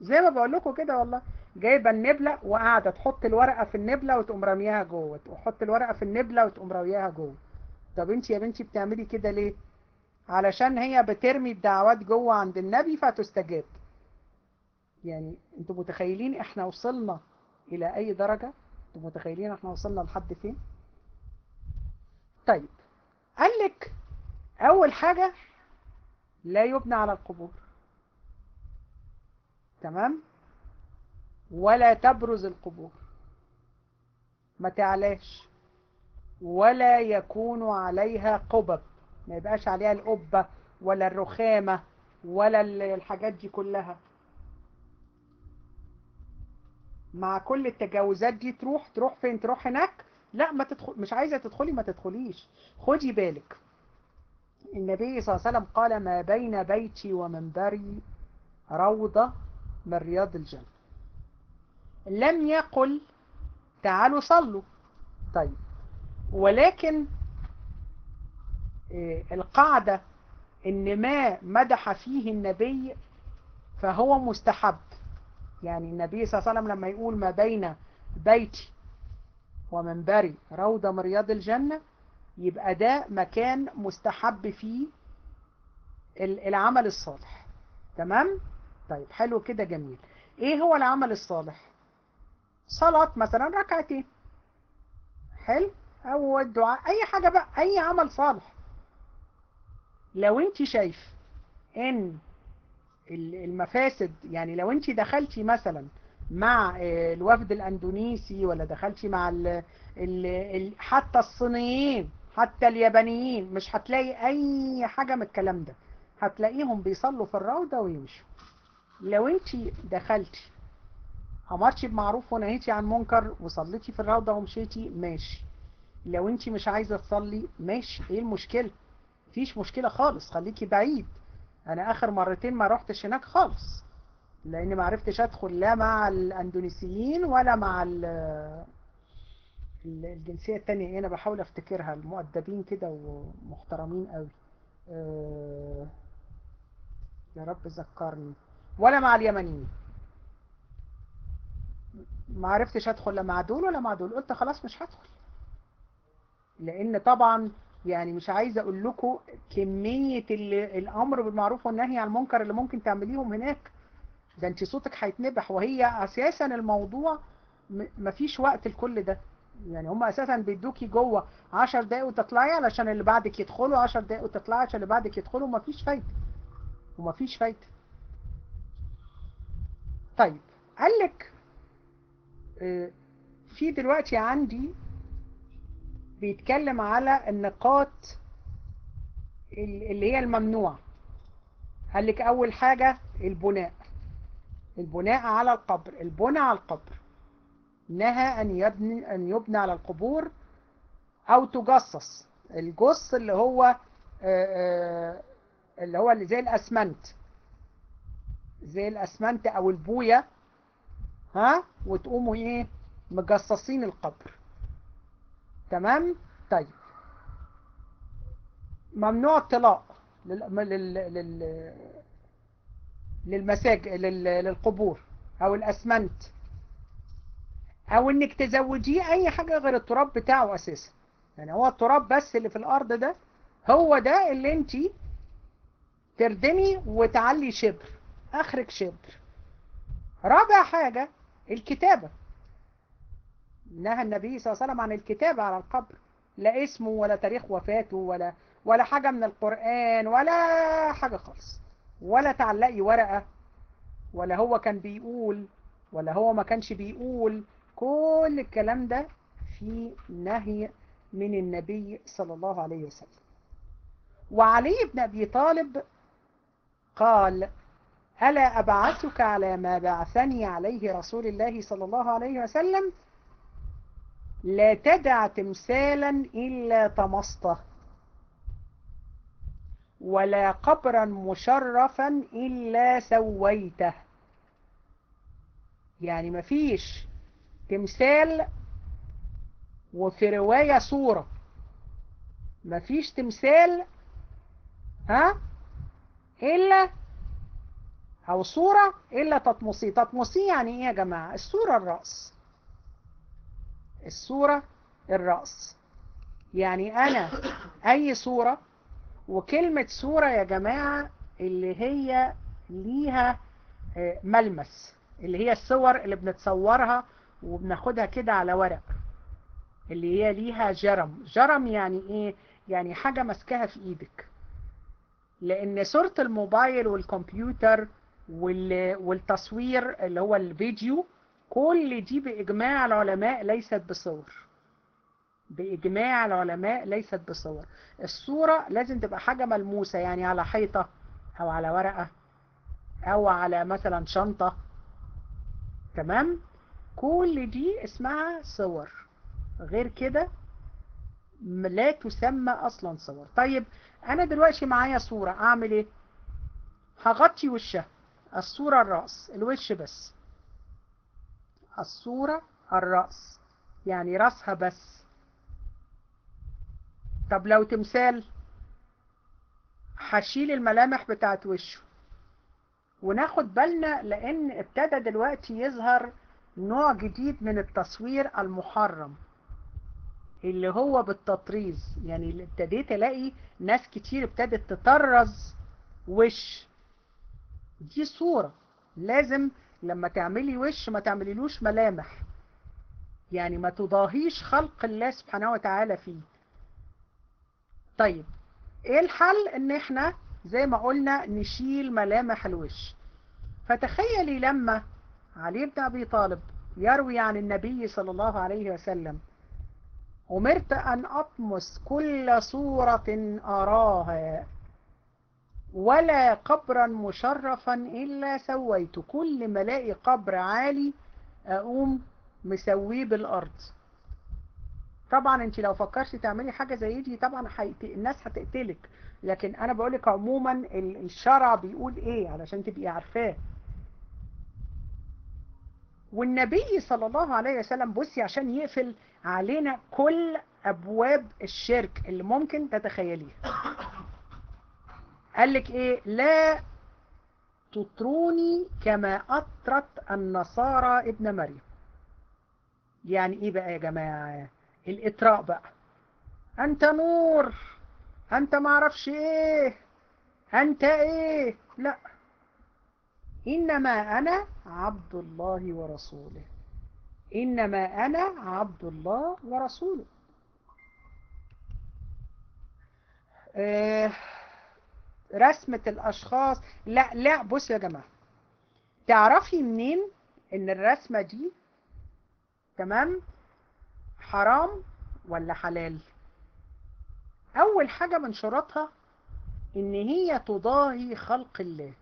زي ما بقول لكم كده والله جايبه النبله وقاعده تحط الورقه في النبله وتقوم راميها جوه تحط الورقه في النبله وتقوم راميها جوه طب انت يا بنتي بتعملي كده ليه علشان هي بترمي الدعوات جوه عند النبي فتستجاب يعني انتوا متخيلين احنا وصلنا الى اي درجه انتوا متخيلين احنا وصلنا لحد فين طيب قال لك اول حاجه لا يبنى على القبور تمام ولا تبرز القبور ما تعلاش ولا يكون عليها قبب ما يبقاش عليها القبة ولا الرخامة ولا الحاجات دي كلها مع كل التجاوزات دي تروح تروح فين تروح هناك لا ما تدخل مش عايزة تدخلي ما تدخليش خدي بالك النبي صلى الله عليه وسلم قال ما بين بيتي ومنبري روضة من رياض الجنة لم يقل تعالوا صلوا طيب ولكن القاعدة ان ما مدح فيه النبي فهو مستحب يعني النبي صلى الله عليه وسلم لما يقول ما بين بيتي ومنبري روضة من رياض الجنة يبقى ده مكان مستحب فيه العمل الصالح تمام طيب حلو كده جميل ايه هو العمل الصالح صلاة مثلا ركعتين حلو او الدعاء اي حاجة بقى اي عمل صالح لو انت شايف ان المفاسد يعني لو انت دخلتي مثلا مع الوفد الاندونيسي ولا دخلتي مع ال ال حتى الصينيين حتى اليابانيين مش هتلاقي اي حاجة من الكلام ده هتلاقيهم بيصلوا في الروضة ويمشوا لو انت دخلتي امرتي بمعروف ونهيتي عن منكر وصليتي في الروضة ومشيتي ماشي لو انت مش عايزة تصلي ماشي ايه المشكلة مفيش مشكلة خالص خليكي بعيد انا اخر مرتين ما روحتش هناك خالص لان ما عرفتش ادخل لا مع الاندونيسيين ولا مع الجنسية التانية انا بحاول افتكرها المؤدبين كده ومحترمين قوي أه يا رب ذكرني ولا مع اليمنيين ما عرفتش ادخل لا مع دول ولا مع دول قلت خلاص مش هدخل لان طبعا يعني مش عايزه اقول لكم كميه الامر بالمعروف والنهي عن المنكر اللي ممكن تعمليهم هناك ده انت صوتك هيتنبح وهي اساسا الموضوع مفيش وقت لكل ده يعني هم اساسا بيدوكي جوه 10 دقايق وتطلعي علشان اللي بعدك يدخلوا 10 دقايق وتطلعي عشان اللي بعدك يدخلوا مفيش فايده ومفيش فايده طيب قال لك في دلوقتي عندي بيتكلم على النقاط اللي هي الممنوع قال لك اول حاجة البناء البناء على القبر البناء على القبر نهى ان يبني ان يبنى على القبور او تجصص الجص اللي هو اللي هو اللي زي الاسمنت زي الاسمنت او البوية ها وتقوموا ايه مجصصين القبر تمام طيب ممنوع الطلاق لل... لل... لل... للمساج لل... للقبور او الاسمنت او انك تزوجيه اي حاجة غير التراب بتاعه اساسا يعني هو التراب بس اللي في الارض ده هو ده اللي انت تردمي وتعلي شبر اخرك شبر رابع حاجة الكتابة نهى النبي صلى الله عليه وسلم عن الكتابة على القبر لا اسمه ولا تاريخ وفاته ولا ولا حاجة من القرآن ولا حاجة خالص ولا تعلقي ورقة ولا هو كان بيقول ولا هو ما كانش بيقول كل الكلام ده في نهي من النبي صلى الله عليه وسلم وعلي بن أبي طالب قال ألا أبعثك على ما بعثني عليه رسول الله صلى الله عليه وسلم لا تدع تمثالا إلا طمسته ولا قبرا مشرفا إلا سويته يعني مفيش تمثال وفي رواية صورة مفيش تمثال ها إلا او صورة الا تطمسي تطمسي يعني ايه يا جماعة الصورة الرأس الصورة الرأس يعني انا اي صورة وكلمة صورة يا جماعة اللي هي ليها ملمس اللي هي الصور اللي بنتصورها وبناخدها كده على ورق اللي هي ليها جرم جرم يعني ايه يعني حاجة مسكها في ايدك لان صورة الموبايل والكمبيوتر والتصوير اللي هو الفيديو كل دي بإجماع العلماء ليست بصور بإجماع العلماء ليست بصور الصورة لازم تبقى حاجة ملموسة يعني على حيطة أو على ورقة أو على مثلا شنطة تمام كل دي اسمها صور غير كده لا تسمى أصلا صور طيب أنا دلوقتي معايا صورة أعمل إيه هغطي وشها الصورة الرأس الوش بس الصورة الرأس يعني رأسها بس طب لو تمثال هشيل الملامح بتاعت وشه وناخد بالنا لان ابتدى دلوقتي يظهر نوع جديد من التصوير المحرم اللي هو بالتطريز يعني ابتديت الاقي ناس كتير ابتدت تطرز وش دي صورة لازم لما تعملي وش ما تعمليلوش ملامح يعني ما تضاهيش خلق الله سبحانه وتعالى فيه طيب ايه الحل ان احنا زي ما قلنا نشيل ملامح الوش فتخيلي لما علي بن ابي طالب يروي عن النبي صلى الله عليه وسلم أمرت أن أطمس كل صورة أراها ولا قبرا مشرفا إلا سويت كل ما الاقي قبر عالي أقوم مسويه بالأرض طبعا انت لو فكرتي تعملي حاجة زي دي طبعا حيت... الناس هتقتلك لكن انا بقولك عموما الشرع بيقول ايه علشان تبقي عارفاه والنبي صلى الله عليه وسلم بصي عشان يقفل علينا كل ابواب الشرك اللي ممكن تتخيليها قال لك ايه لا تطروني كما اطرت النصارى ابن مريم يعني ايه بقى يا جماعة الاطراء بقى انت نور انت معرفش ايه انت ايه لا انما انا عبد الله ورسوله انما انا عبد الله ورسوله آه رسمة الاشخاص لا لا بص يا جماعة تعرفي منين ان الرسمة دي تمام حرام ولا حلال اول حاجة من شروطها ان هي تضاهي خلق الله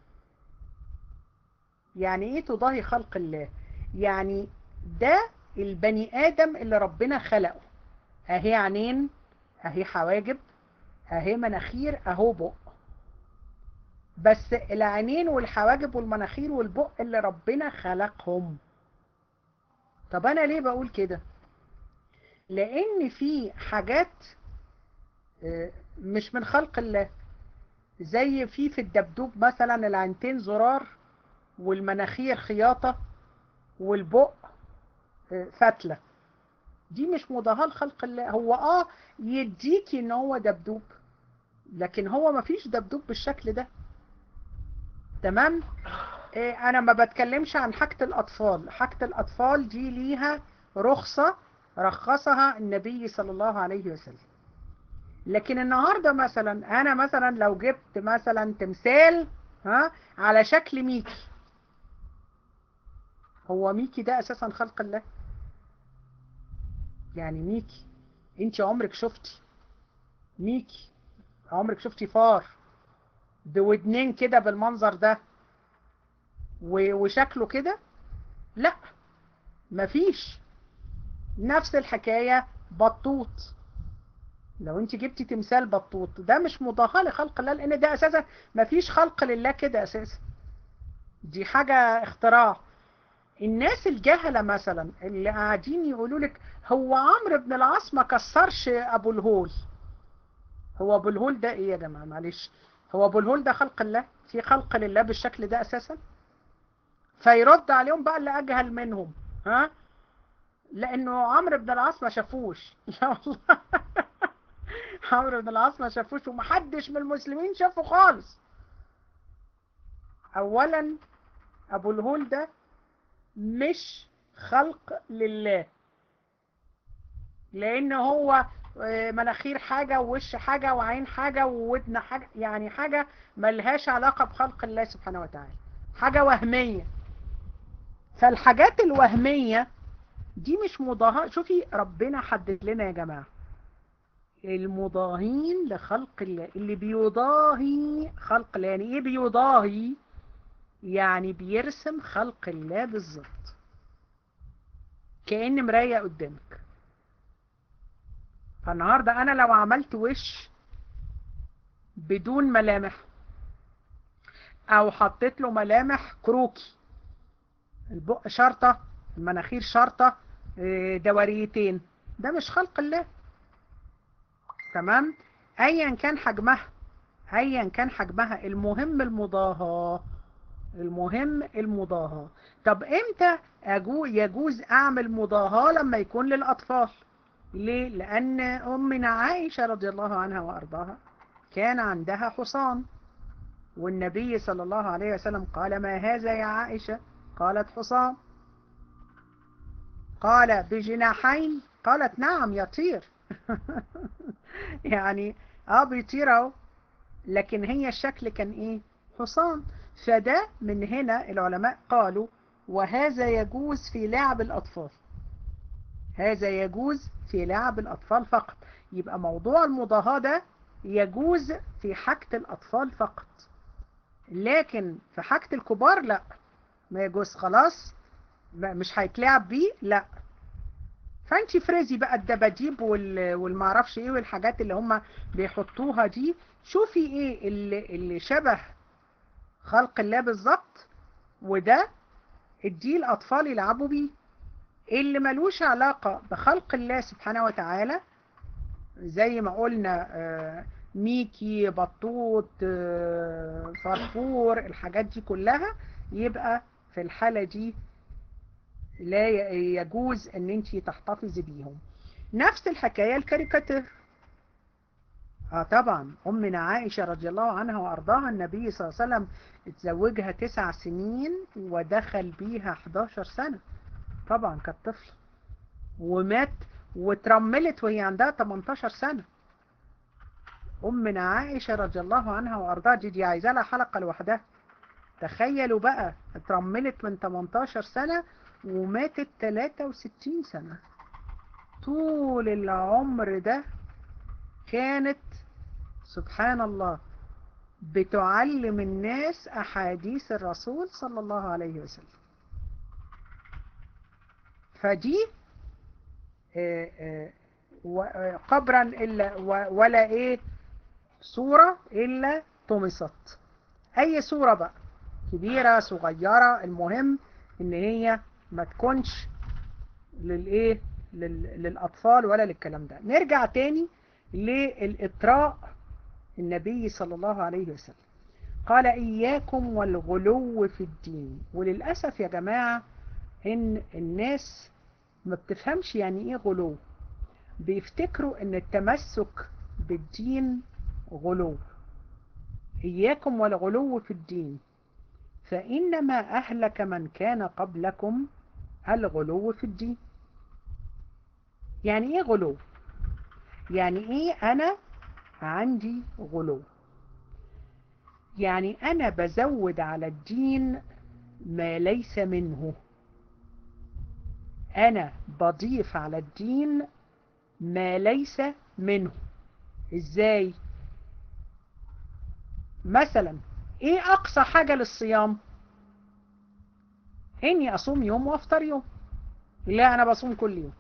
يعني ايه تضاهي خلق الله يعني ده البني ادم اللي ربنا خلقه اهي عينين اهي حواجب اهي مناخير اهو بق بس العينين والحواجب والمناخير والبق اللي ربنا خلقهم طب انا ليه بقول كده لان في حاجات مش من خلق الله زي في في الدبدوب مثلا العينتين زرار والمناخير خياطة والبق فتلة دي مش مضاهاة لخلق الله هو اه يديكي ان هو دبدوب لكن هو ما فيش دبدوب بالشكل ده تمام إيه انا ما بتكلمش عن حاجة الاطفال حاجة الاطفال دي ليها رخصة رخصها النبي صلى الله عليه وسلم لكن النهاردة مثلا انا مثلا لو جبت مثلا تمثال ها على شكل ميكي هو ميكي ده اساسا خلق الله يعني ميكي انت عمرك شفتي ميكي عمرك شفتي فار بودنين كده بالمنظر ده وشكله كده لا مفيش نفس الحكاية بطوط لو انت جبتي تمثال بطوط ده مش مضاهاة لخلق الله لان ده اساسا مفيش خلق لله كده اساسا دي حاجة اختراع الناس الجهلة مثلا اللي قاعدين يقولوا لك هو عمرو بن العاص ما كسرش ابو الهول هو ابو الهول ده ايه يا جماعة معلش هو ابو الهول ده خلق الله في خلق لله بالشكل ده اساسا فيرد عليهم بقى اللي اجهل منهم ها لانه عمرو بن العاص ما شافوش لا والله عمرو بن العاص ما شافوش ومحدش من المسلمين شافه خالص اولا ابو الهول ده مش خلق لله لان هو مناخير حاجة ووش حاجة وعين حاجة وودن حاجة يعني حاجة ملهاش علاقة بخلق الله سبحانه وتعالى حاجة وهمية فالحاجات الوهمية دي مش مضاهاة شوفي ربنا حدد لنا يا جماعة المضاهين لخلق الله اللي بيضاهي خلق الله يعني ايه بيضاهي يعني بيرسم خلق الله بالظبط كأن مراية قدامك فالنهاردة أنا لو عملت وش بدون ملامح أو حطيت له ملامح كروكي البق شرطة المناخير شرطة دوريتين ده مش خلق الله تمام أيا كان حجمها أيا كان حجمها المهم المضاهاة المهم المضاهاة طب امتى يجوز اعمل مضاهاة لما يكون للاطفال ليه لان امنا عائشة رضي الله عنها وارضاها كان عندها حصان والنبي صلى الله عليه وسلم قال ما هذا يا عائشة قالت حصان قال بجناحين قالت نعم يطير يعني اه بيطير اهو لكن هي الشكل كان ايه حصان فده من هنا العلماء قالوا وهذا يجوز في لعب الأطفال هذا يجوز في لعب الأطفال فقط يبقى موضوع المضاهاة ده يجوز في حاجة الأطفال فقط لكن في حاجة الكبار لا ما يجوز خلاص مش هيتلعب بيه لا فانت فريزي بقى الدباديب والمعرفش ايه والحاجات اللي هم بيحطوها دي شوفي ايه اللي, اللي شبه خلق الله بالظبط وده اديه الاطفال يلعبوا بيه اللي ملوش علاقة بخلق الله سبحانه وتعالى زي ما قلنا ميكي بطوط فرفور الحاجات دي كلها يبقى في الحالة دي لا يجوز ان انت تحتفظي بيهم نفس الحكاية الكاريكاتير اه طبعا امنا عائشة رضي الله عنها وارضاها النبي صلى الله عليه وسلم اتزوجها تسع سنين ودخل بيها 11 سنة طبعا كانت طفلة ومات وترملت وهي عندها 18 سنة امنا عائشة رضي الله عنها وارضاها دي, دي عايزة لها حلقة لوحدها تخيلوا بقى اترملت من 18 سنة وماتت 63 سنة طول العمر ده كانت سبحان الله بتعلم الناس أحاديث الرسول صلى الله عليه وسلم فدي قبرا إلا ولا إيه صورة إلا طمست أي صورة بقى كبيرة صغيرة المهم إن هي ما تكونش للإيه للأطفال ولا للكلام ده نرجع تاني للإطراء النبي صلى الله عليه وسلم قال إياكم والغلو في الدين وللأسف يا جماعة إن الناس ما بتفهمش يعني إيه غلو بيفتكروا إن التمسك بالدين غلو إياكم والغلو في الدين فإنما أهلك من كان قبلكم الغلو في الدين يعني إيه غلو يعني إيه أنا عندي غلو يعني أنا بزود على الدين ما ليس منه أنا بضيف على الدين ما ليس منه إزاي مثلا إيه أقصى حاجة للصيام إني أصوم يوم وأفطر يوم لا أنا بصوم كل يوم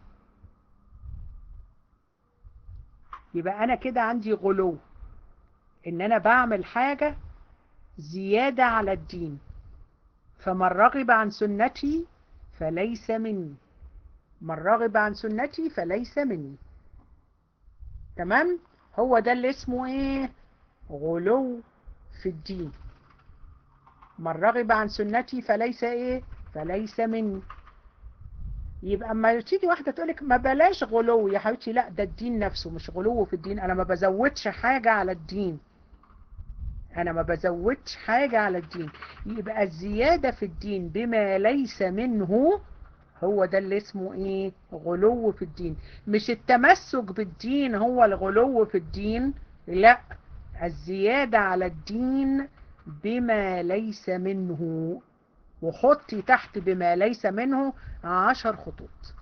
يبقى أنا كده عندي غلو إن أنا بعمل حاجة زيادة على الدين فمن رغب عن سنتي فليس مني من رغب عن سنتي فليس مني تمام هو ده اللي اسمه ايه غلو في الدين من رغب عن سنتي فليس ايه فليس مني يبقى اما تيجي واحدة تقولك ما بلاش غلو يا حبيبتي لا ده الدين نفسه مش غلو في الدين انا ما بزودش حاجة على الدين انا ما بزودش حاجة على الدين يبقى الزيادة في الدين بما ليس منه هو ده اللي اسمه ايه غلو في الدين مش التمسك بالدين هو الغلو في الدين لا الزيادة على الدين بما ليس منه وحطي تحت بما ليس منه عشر خطوط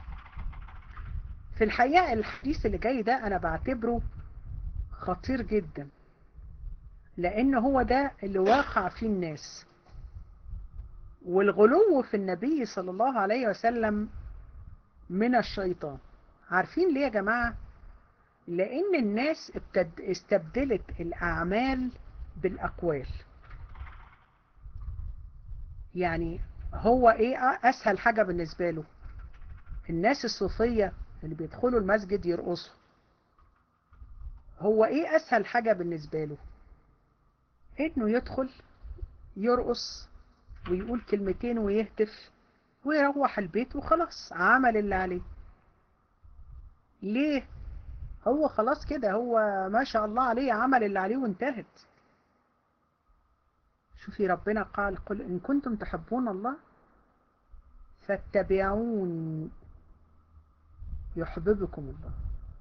في الحقيقة الحديث اللي جاي ده أنا بعتبره خطير جدا لأن هو ده اللي واقع فيه الناس والغلو في النبي صلى الله عليه وسلم من الشيطان عارفين ليه يا جماعة لأن الناس استبدلت الأعمال بالأقوال يعني هو ايه اسهل حاجة بالنسبة له الناس الصوفية اللي بيدخلوا المسجد يرقصوا هو ايه اسهل حاجة بالنسبة له انه يدخل يرقص ويقول كلمتين ويهتف ويروح البيت وخلاص عمل اللي عليه ليه هو خلاص كده هو ما شاء الله عليه عمل اللي عليه وانتهت شوفي ربنا قال قل إن كنتم تحبون الله فاتبعون يحببكم الله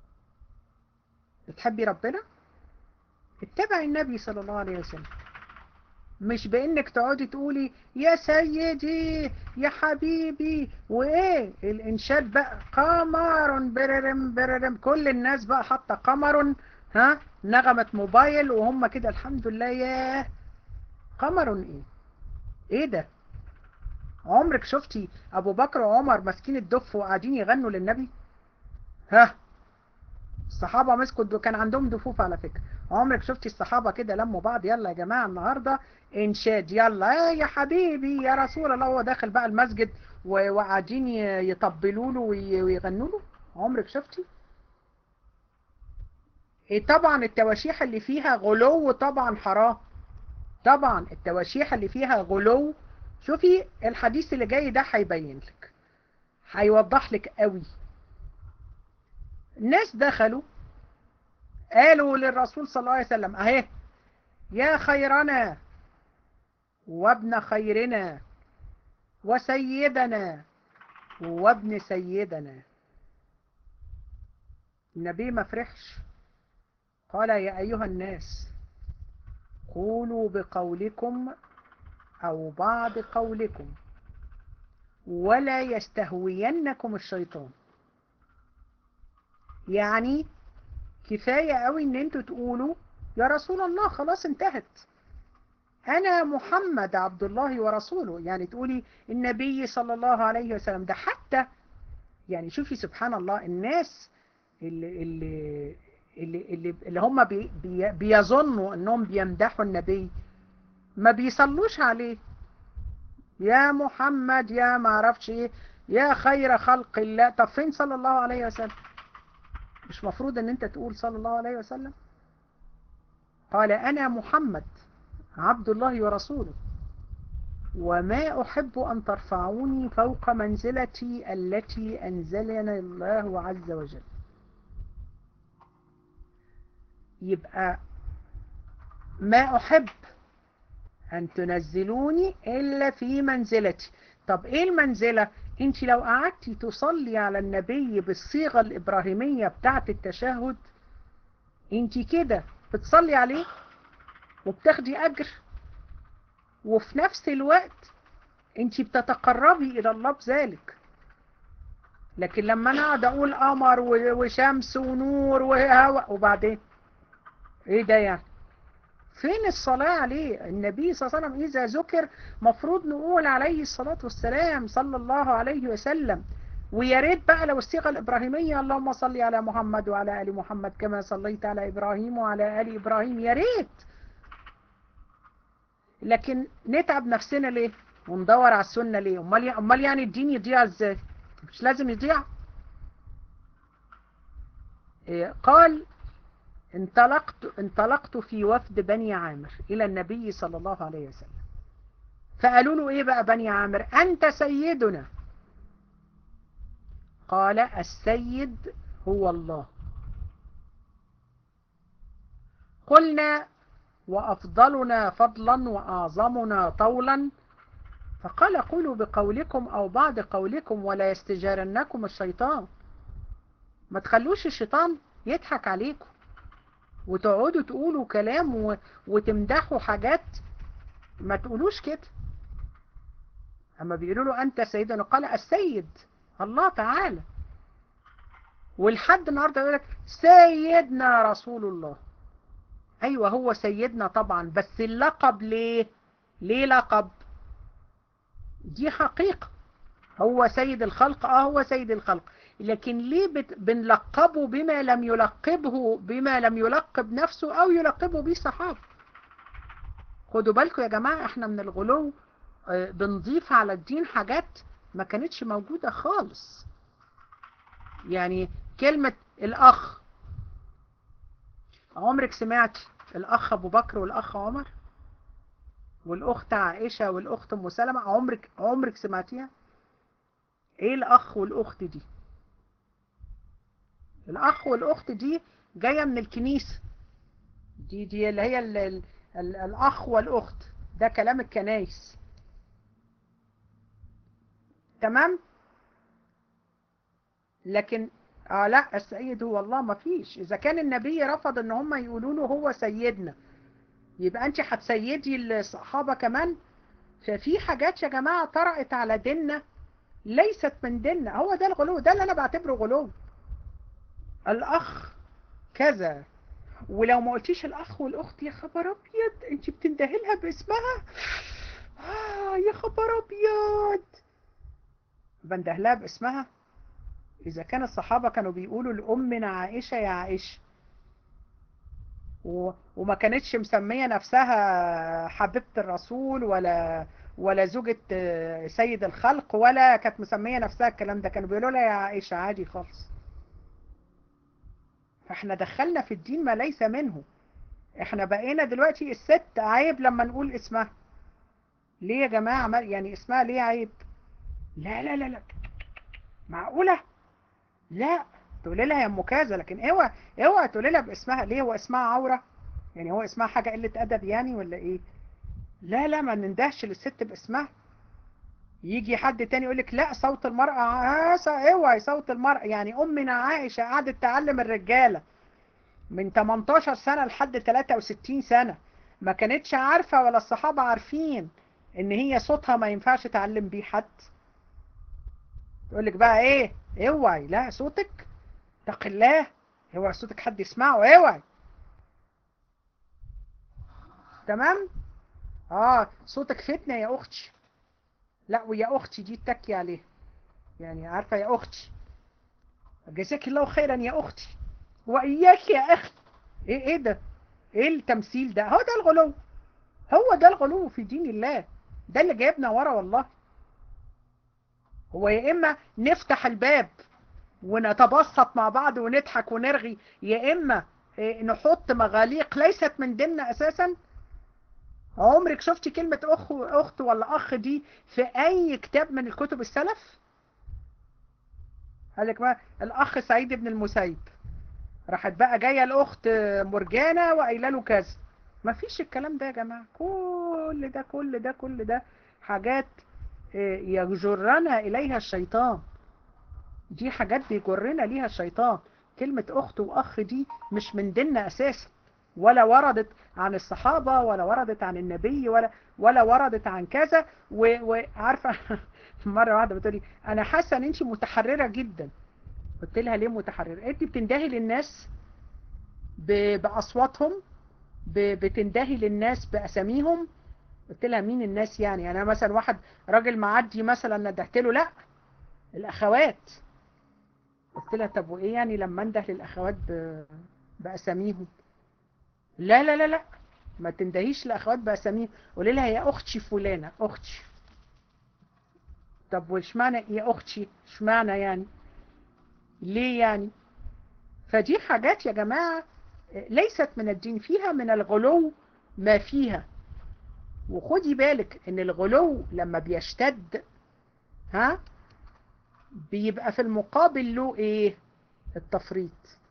بتحبي ربنا اتبعي النبي صلى الله عليه وسلم مش بانك تقعدي تقولي يا سيدي يا حبيبي وايه الانشاد بقى قمر بررم بررم كل الناس بقى حاطه قمر ها نغمة موبايل وهم كده الحمد لله ياه قمر ايه ايه ده عمرك شفتي ابو بكر وعمر ماسكين الدف وقاعدين يغنوا للنبي ها الصحابة مسكوا كان عندهم دفوف على فكرة عمرك شفتي الصحابة كده لموا بعض يلا يا جماعة النهاردة انشاد يلا يا حبيبي يا رسول الله هو داخل بقى المسجد وقاعدين يطبلوا له ويغنوا له عمرك شفتي ايه طبعا التواشيح اللي فيها غلو طبعا حرام طبعا التواشيح اللي فيها غلو شوفي الحديث اللي جاي ده هيبين لك هيوضح لك قوي الناس دخلوا قالوا للرسول صلى الله عليه وسلم اهي يا خيرنا وابن خيرنا وسيدنا وابن سيدنا النبي ما فرحش قال يا أيها الناس قولوا بقولكم أو بعض قولكم ولا يستهوينكم الشيطان يعني كفاية قوي ان انتوا تقولوا يا رسول الله خلاص انتهت انا محمد عبد الله ورسوله يعني تقولي النبي صلى الله عليه وسلم ده حتى يعني شوفي سبحان الله الناس اللي اللي اللي اللي, اللي هم بي بي بيظنوا انهم بيمدحوا النبي ما بيصلوش عليه يا محمد يا ما اعرفش ايه يا خير خلق الله طب فين صلى الله عليه وسلم مش مفروض ان انت تقول صلى الله عليه وسلم قال انا محمد عبد الله ورسوله وما أحب أن ترفعوني فوق منزلتي التي أنزلنا الله عز وجل يبقى ما أحب أن تنزلوني إلا في منزلتي طب إيه المنزلة انت لو قعدتي تصلي على النبي بالصيغة الإبراهيمية بتاعة التشهد انت كده بتصلي عليه وبتاخدي أجر وفي نفس الوقت انت بتتقربي إلى الله بذلك لكن لما أنا أقعد أقول قمر وشمس ونور وهواء وبعدين إيه ده يعني فين الصلاة عليه النبي صلى الله عليه وسلم إذا ذكر مفروض نقول عليه الصلاة والسلام صلى الله عليه وسلم ويا ريت بقى لو الصيغة الإبراهيمية اللهم صل على محمد وعلى آل محمد كما صليت على إبراهيم وعلى آل إبراهيم يا ريت لكن نتعب نفسنا ليه وندور على السنة ليه امال امال يعني الدين يضيع ازاي مش لازم يضيع إيه قال انطلقت انطلقت في وفد بني عامر إلى النبي صلى الله عليه وسلم فقالوا له ايه بقى بني عامر انت سيدنا قال السيد هو الله قلنا وأفضلنا فضلا وأعظمنا طولا فقال قولوا بقولكم أو بعض قولكم ولا يستجارنكم الشيطان ما تخلوش الشيطان يضحك عليكم وتقعدوا تقولوا كلام و... وتمدحوا حاجات ما تقولوش كده أما بيقولوا له أنت سيدنا قال السيد الله تعالى والحد النهارده يقول لك سيدنا رسول الله ايوه هو سيدنا طبعا بس اللقب ليه ليه لقب دي حقيقة هو سيد الخلق اه هو سيد الخلق لكن ليه بت... بنلقبه بما لم يلقبه بما لم يلقب نفسه او يلقبه به صحابه خدوا بالكم يا جماعة احنا من الغلو اه بنضيف على الدين حاجات ما كانتش موجودة خالص يعني كلمة الأخ عمرك سمعت الأخ أبو بكر والأخ عمر والأخت عائشة والأخت أم سلمة عمرك عمرك سمعتيها إيه الأخ والأخت دي الأخ والأخت دي جاية من الكنيسة دي دي اللي هي ال ال ال الأخ والأخت ده كلام الكنايس تمام لكن آه لا السيد هو الله ما فيش إذا كان النبي رفض إن هم يقولوا له هو سيدنا يبقى أنت هتسيدي الصحابة كمان ففي حاجات يا جماعة طرأت على ديننا ليست من ديننا هو ده الغلو ده اللي أنا بعتبره غلو الأخ كذا ولو ما قلتيش الأخ والأخت يا خبر أبيض أنت بتندهي لها باسمها آه يا خبر أبيض بنده لها باسمها إذا كان الصحابة كانوا بيقولوا لأمنا عائشة يا عائشة و... وما كانتش مسمية نفسها حبيبة الرسول ولا ولا زوجة سيد الخلق ولا كانت مسمية نفسها الكلام ده كانوا بيقولوا لها يا عائشة عادي خالص فاحنا دخلنا في الدين ما ليس منه احنا بقينا دلوقتي الست عيب لما نقول اسمها ليه يا جماعة يعني اسمها ليه عيب لا لا لا لا معقولة لا تقولي لها يا ام كذا لكن اوعى اوعى تقولي لها باسمها ليه هو اسمها عورة يعني هو اسمها حاجة قلة ادب يعني ولا ايه لا لا ما نندهش للست باسمها يجي حد تاني يقول لك لا صوت المرأة اوعي صوت المرأة يعني امنا عائشة قعدت تعلم الرجالة من 18 سنة لحد 63 سنة ما كانتش عارفة ولا الصحابة عارفين ان هي صوتها ما ينفعش تعلم بيه حد تقول لك بقى ايه اوعي لا صوتك اتق الله اوعي صوتك حد يسمعه اوعي تمام اه صوتك فتنة يا اختي لا ويا اختي دي اتكي عليها يعني عارفة يا اختي جزاك الله خيرا يا اختي واياك يا اخي ايه ايه ده ايه التمثيل ده هو ده الغلو هو ده الغلو في دين الله ده اللي جايبنا ورا والله هو يا إما نفتح الباب ونتبسط مع بعض ونضحك ونرغي يا إما نحط مغاليق ليست من ديننا أساسا عمرك شفتي كلمة أخ أخت ولا أخ دي في أي كتاب من الكتب السلف قال لك ما الأخ سعيد بن المسيب راحت بقى جاية الأخت مرجانة وقايله له كذا ما فيش الكلام ده يا جماعة كل ده كل ده كل ده حاجات يجرنا إليها الشيطان دي حاجات بيجرنا ليها الشيطان كلمة أخت وأخ دي مش من ديننا أساسا ولا وردت عن الصحابة ولا وردت عن النبي ولا ولا وردت عن كذا وعارفة مرة واحدة بتقولي أنا حاسة أن أنت متحررة جدا قلت لها ليه متحررة أنت بتندهي للناس بأصواتهم بتندهي للناس بأساميهم قلت لها مين الناس يعني انا مثلا واحد راجل معدي مثلا ندهت له لا الاخوات قلت لها طب وايه يعني لما انده للاخوات ب... باساميهم لا لا لا لا ما تندهيش الاخوات باساميهم قولي لها يا اختي فلانه اختي طب واشمعنى يا اختي اشمعنى يعني ليه يعني فدي حاجات يا جماعه ليست من الدين فيها من الغلو ما فيها وخدي بالك ان الغلو لما بيشتد ها بيبقى في المقابل له ايه التفريط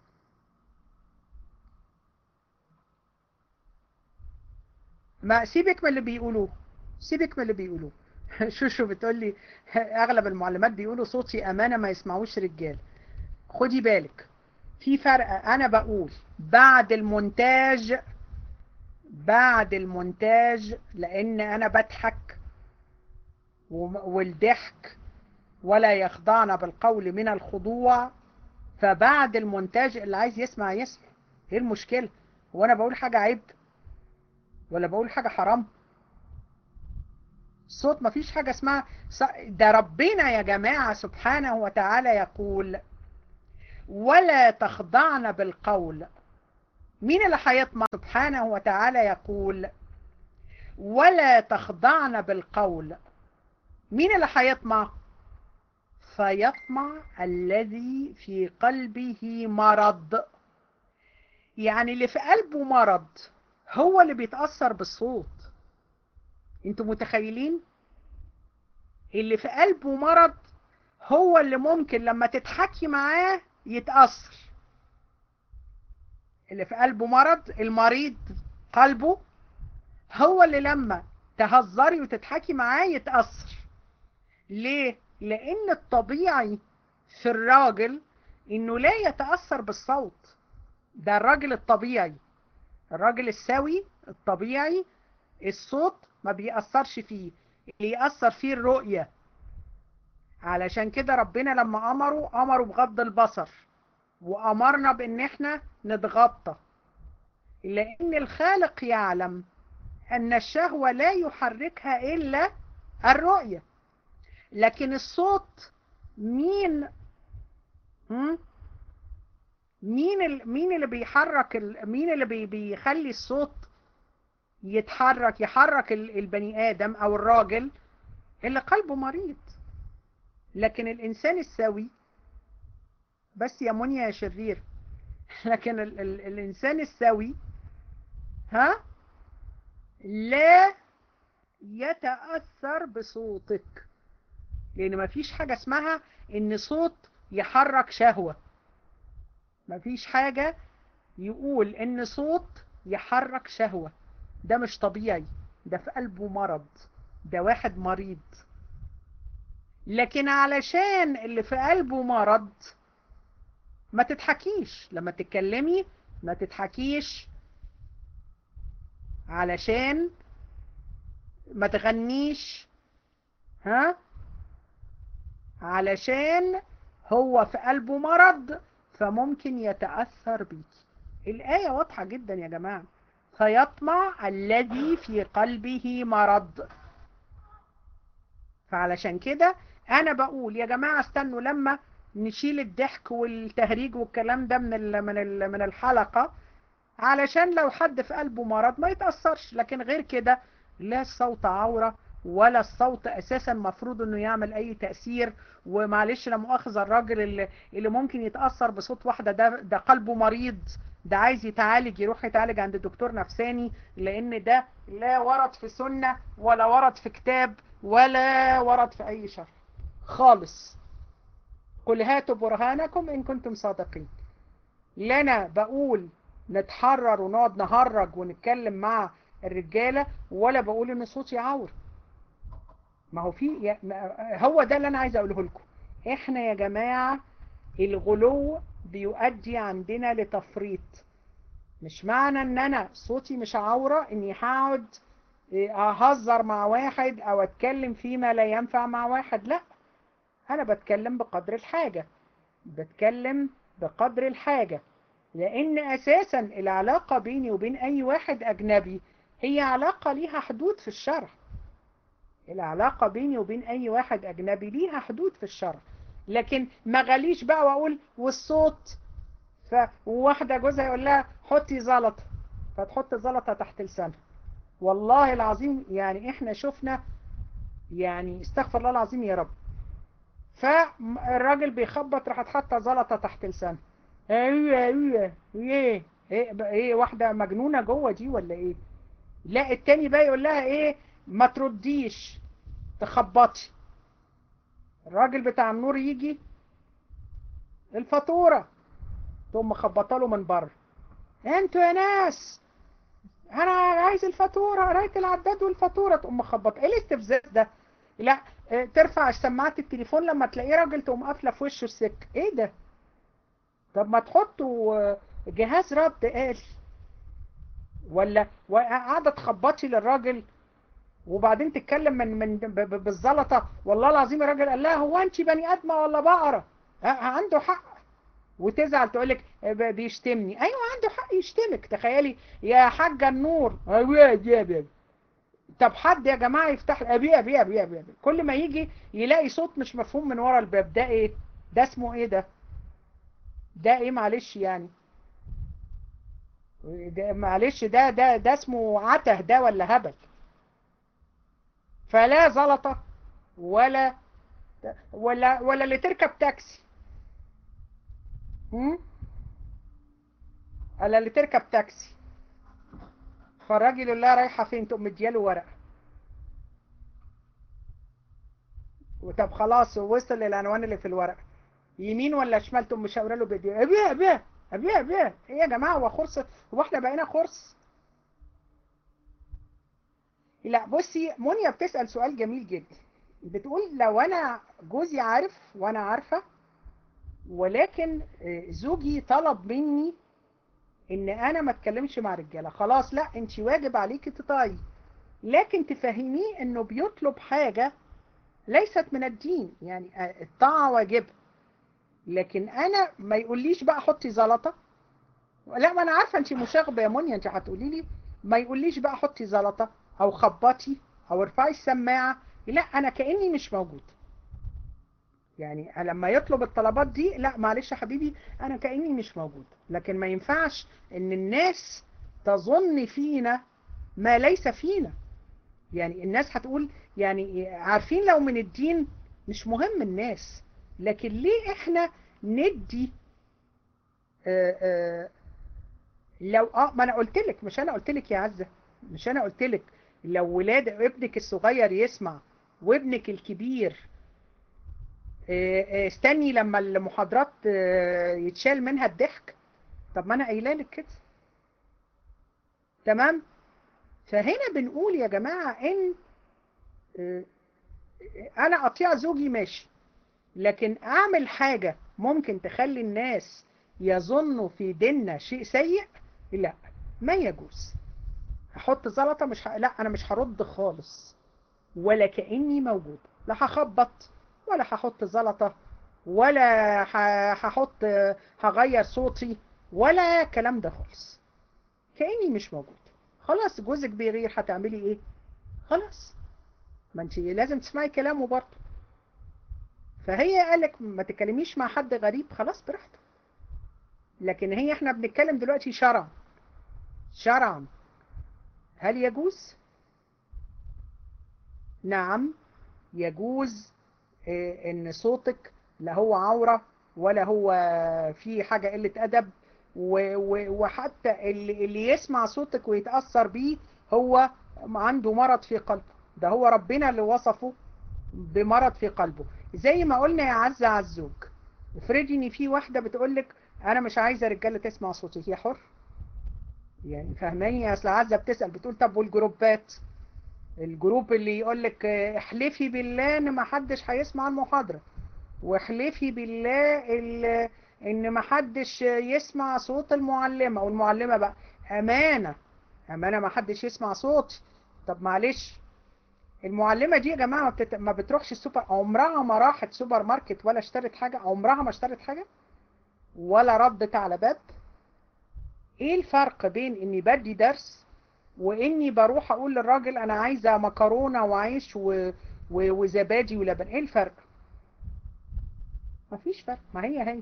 ما سيبك من اللي بيقولوه سيبك من اللي بيقولوه شو شو بتقول لي اغلب المعلمات بيقولوا صوتي امانه ما يسمعوش رجال خدي بالك في فرق انا بقول بعد المونتاج بعد المونتاج لان انا بضحك والضحك ولا يخضعن بالقول من الخضوع فبعد المونتاج اللي عايز يسمع يسمع ايه المشكله هو انا بقول حاجه عيب ولا بقول حاجه حرام الصوت مفيش حاجه اسمها ده ربنا يا جماعه سبحانه وتعالى يقول ولا تخضعن بالقول مين اللي هيطمع سبحانه وتعالى يقول ولا تخضعن بالقول مين اللي هيطمع فيطمع الذي في قلبه مرض يعني اللي في قلبه مرض هو اللي بيتأثر بالصوت انتوا متخيلين اللي في قلبه مرض هو اللي ممكن لما تتحكي معاه يتأثر اللي في قلبه مرض المريض قلبه هو اللي لما تهزري وتضحكي معاه يتأثر ليه؟ لأن الطبيعي في الراجل إنه لا يتأثر بالصوت ده الراجل الطبيعي الراجل السوي الطبيعي الصوت ما بيأثرش فيه اللي يأثر فيه الرؤية علشان كده ربنا لما أمره أمره بغض البصر وأمرنا بأن احنا نتغطى لأن الخالق يعلم أن الشهوة لا يحركها إلا الرؤية لكن الصوت مين هم؟ مين ال... مين اللي بيحرك ال... مين اللي بي... بيخلي الصوت يتحرك يحرك ال... البني آدم أو الراجل اللي قلبه مريض لكن الإنسان السوي بس يا منيا يا شرير لكن ال... ال... الإنسان السوي ها لا يتأثر بصوتك لأن مفيش حاجة اسمها إن صوت يحرك شهوة مفيش حاجة يقول إن صوت يحرك شهوة ده مش طبيعي ده في قلبه مرض ده واحد مريض لكن علشان اللي في قلبه مرض ما تضحكيش لما تتكلمي ما تضحكيش علشان ما تغنيش ها علشان هو في قلبه مرض فممكن يتأثر بيكي الآية واضحة جدا يا جماعة فيطمع الذي في قلبه مرض فعلشان كده أنا بقول يا جماعة استنوا لما نشيل الضحك والتهريج والكلام ده من ال من ال من الحلقة علشان لو حد في قلبه مرض ما يتأثرش لكن غير كده لا الصوت عورة ولا الصوت اساسا مفروض انه يعمل اي تأثير ومعلش لا مؤاخذة الراجل اللي, اللي ممكن يتأثر بصوت واحدة ده, ده قلبه مريض ده عايز يتعالج يروح يتعالج عند دكتور نفساني لان ده لا ورد في سنة ولا ورد في كتاب ولا ورد في اي شرح خالص قل هاتوا برهانكم ان كنتم صادقين لنا بقول نتحرر ونقعد نهرج ونتكلم مع الرجالة ولا بقول ان صوتي عور ما هو في هو ده اللي انا عايز اقوله لكم احنا يا جماعة الغلو بيؤدي عندنا لتفريط مش معنى ان انا صوتي مش عورة اني هقعد اهزر مع واحد او اتكلم فيما لا ينفع مع واحد لا انا بتكلم بقدر الحاجة بتكلم بقدر الحاجة لان اساسا العلاقة بيني وبين اي واحد اجنبي هي علاقة ليها حدود في الشرع العلاقة بيني وبين اي واحد اجنبي ليها حدود في الشرع لكن ما غليش بقى واقول والصوت فواحدة جوزها يقول لها حطي زلطة فتحط زلطة تحت لسانها والله العظيم يعني احنا شفنا يعني استغفر الله العظيم يا رب فالراجل بيخبط راحت حاطه زلطة تحت لسانها ايه ايه ايه ايه ايه واحدة مجنونة جوه دي ولا ايه لا التاني بقى يقول لها ايه ما ترديش تخبطي الراجل بتاع النور يجي الفاتورة تقوم مخبطه له من بره انتوا يا ناس انا عايز الفاتورة قرايه العداد والفاتورة تقوم مخبطه ايه الاستفزاز ده لا اه، ترفع سماعة التليفون لما تلاقيه راجل تقوم قافله في وشه السك ايه ده طب ما تحطوا اه، جهاز رد آلي ولا قاعده تخبطي للراجل وبعدين تتكلم من من ب- ب- بالزلطه والله العظيم الراجل قال لها هو انت بني ادمه ولا بقره ها- عنده حق وتزعل تقول لك بيشتمني ايوه عنده حق يشتمك تخيلي يا حاجه النور أبي أبي أبي. طب حد يا جماعه يفتح ابي ابي ابي ابي أبي. كل ما يجي يلاقي صوت مش مفهوم من ورا الباب ده ايه ده اسمه ايه ده ده ايه معلش يعني ده معلش ده ده ده اسمه عته ده ولا هبل فلا زلطة ولا ولا ولا اللي تركب تاكسي هم؟ ولا اللي تركب تاكسي فالراجل يقول لها رايحة فين تقوم مدياله ورقة وطب خلاص وصل للعنوان اللي في الورقة يمين ولا شمال تقوم مشاوره له بايديها ابيع ابيع ابيع ابيع ايه يا جماعة هو خرص هو احنا بقينا خرص لا بصي مونيا بتسأل سؤال جميل جدا بتقول لو انا جوزي عارف وانا عارفة ولكن آه، زوجي طلب مني ان انا ما اتكلمش مع رجالة خلاص لا انت واجب عليكي تطاعي لكن تفهميه انه بيطلب حاجة ليست من الدين يعني آه، الطاعة واجبة لكن انا ما يقوليش بقى حطي زلطة لا ما انا عارفة انت مشاغبة يا مونيا انت هتقولي لي ما يقوليش بقى حطي زلطة او خبطي او ارفعي السماعة لا انا كأني مش موجود يعني لما يطلب الطلبات دي لا معلش يا حبيبي انا كأني مش موجود لكن ما ينفعش ان الناس تظن فينا ما ليس فينا يعني الناس هتقول يعني عارفين لو من الدين مش مهم الناس لكن ليه احنا ندي آآ آآ لو اه ما انا قلت لك مش انا قلت لك يا عزة مش انا قلت لك لو ولاد ابنك الصغير يسمع وابنك الكبير آه، آه، استني لما المحاضرات آه، يتشال منها الضحك طب ما انا قايله لك كده تمام فهنا بنقول يا جماعة ان آه، انا اطيع زوجي ماشي لكن اعمل حاجة ممكن تخلي الناس يظنوا في ديننا شيء سيء لا ما يجوز هحط زلطة مش ه... لا انا مش هرد خالص ولا كأني موجود لا هخبط ولا هحط زلطة ولا ه- هحط هغير صوتي ولا كلام ده خالص كأني مش موجود خلاص جوزك بيغير هتعملي ايه خلاص ما انت لازم تسمعي كلامه برضه فهي قالك ما تكلميش مع حد غريب خلاص براحته لكن هي احنا بنتكلم دلوقتي شرعا شرعا هل يجوز نعم يجوز آه، ان صوتك لا هو عورة ولا هو في حاجة قلة ادب و- و- وحتى اللي, اللي يسمع صوتك ويتأثر بيه هو عنده مرض في قلبه ده هو ربنا اللي وصفه بمرض في قلبه زي ما قلنا يا عزة عزوج افرضي ان في واحدة بتقولك انا مش عايزة رجالة تسمع صوتي هي حر يعني فهماني اصل عزة بتسأل بتقول طب والجروبات الجروب اللي يقولك آه، احلفي بالله ان ما حدش هيسمع المحاضرة واحلفي بالله ال- ان ما حدش يسمع صوت المعلمة والمعلمة بقى امانة امانة ما حدش يسمع صوتي طب معلش المعلمة دي يا جماعة ما, بتت... ما بتروحش السوبر عمرها ما راحت سوبر ماركت ولا اشترت حاجة عمرها ما اشترت حاجة ولا ردت على باب ايه الفرق بين اني بدي درس واني بروح اقول للراجل انا عايزة مكرونة وعيش و... و... وزبادي ولبن ايه الفرق مفيش فرق ما هي هي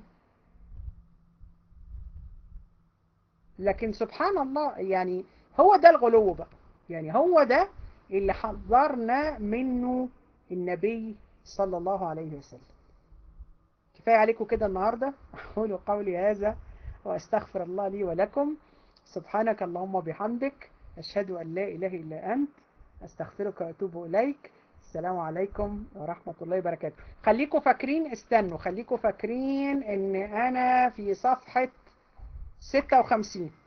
لكن سبحان الله يعني هو ده الغلو بقى يعني هو ده اللي حذرنا منه النبي صلى الله عليه وسلم كفاية عليكم كده النهاردة أقول قولي هذا وأستغفر الله لي ولكم سبحانك اللهم بحمدك أشهد أن لا إله إلا أنت استغفرك واتوب اليك السلام عليكم ورحمة الله وبركاته خليكم فاكرين استنوا خليكم فاكرين ان انا في صفحة 56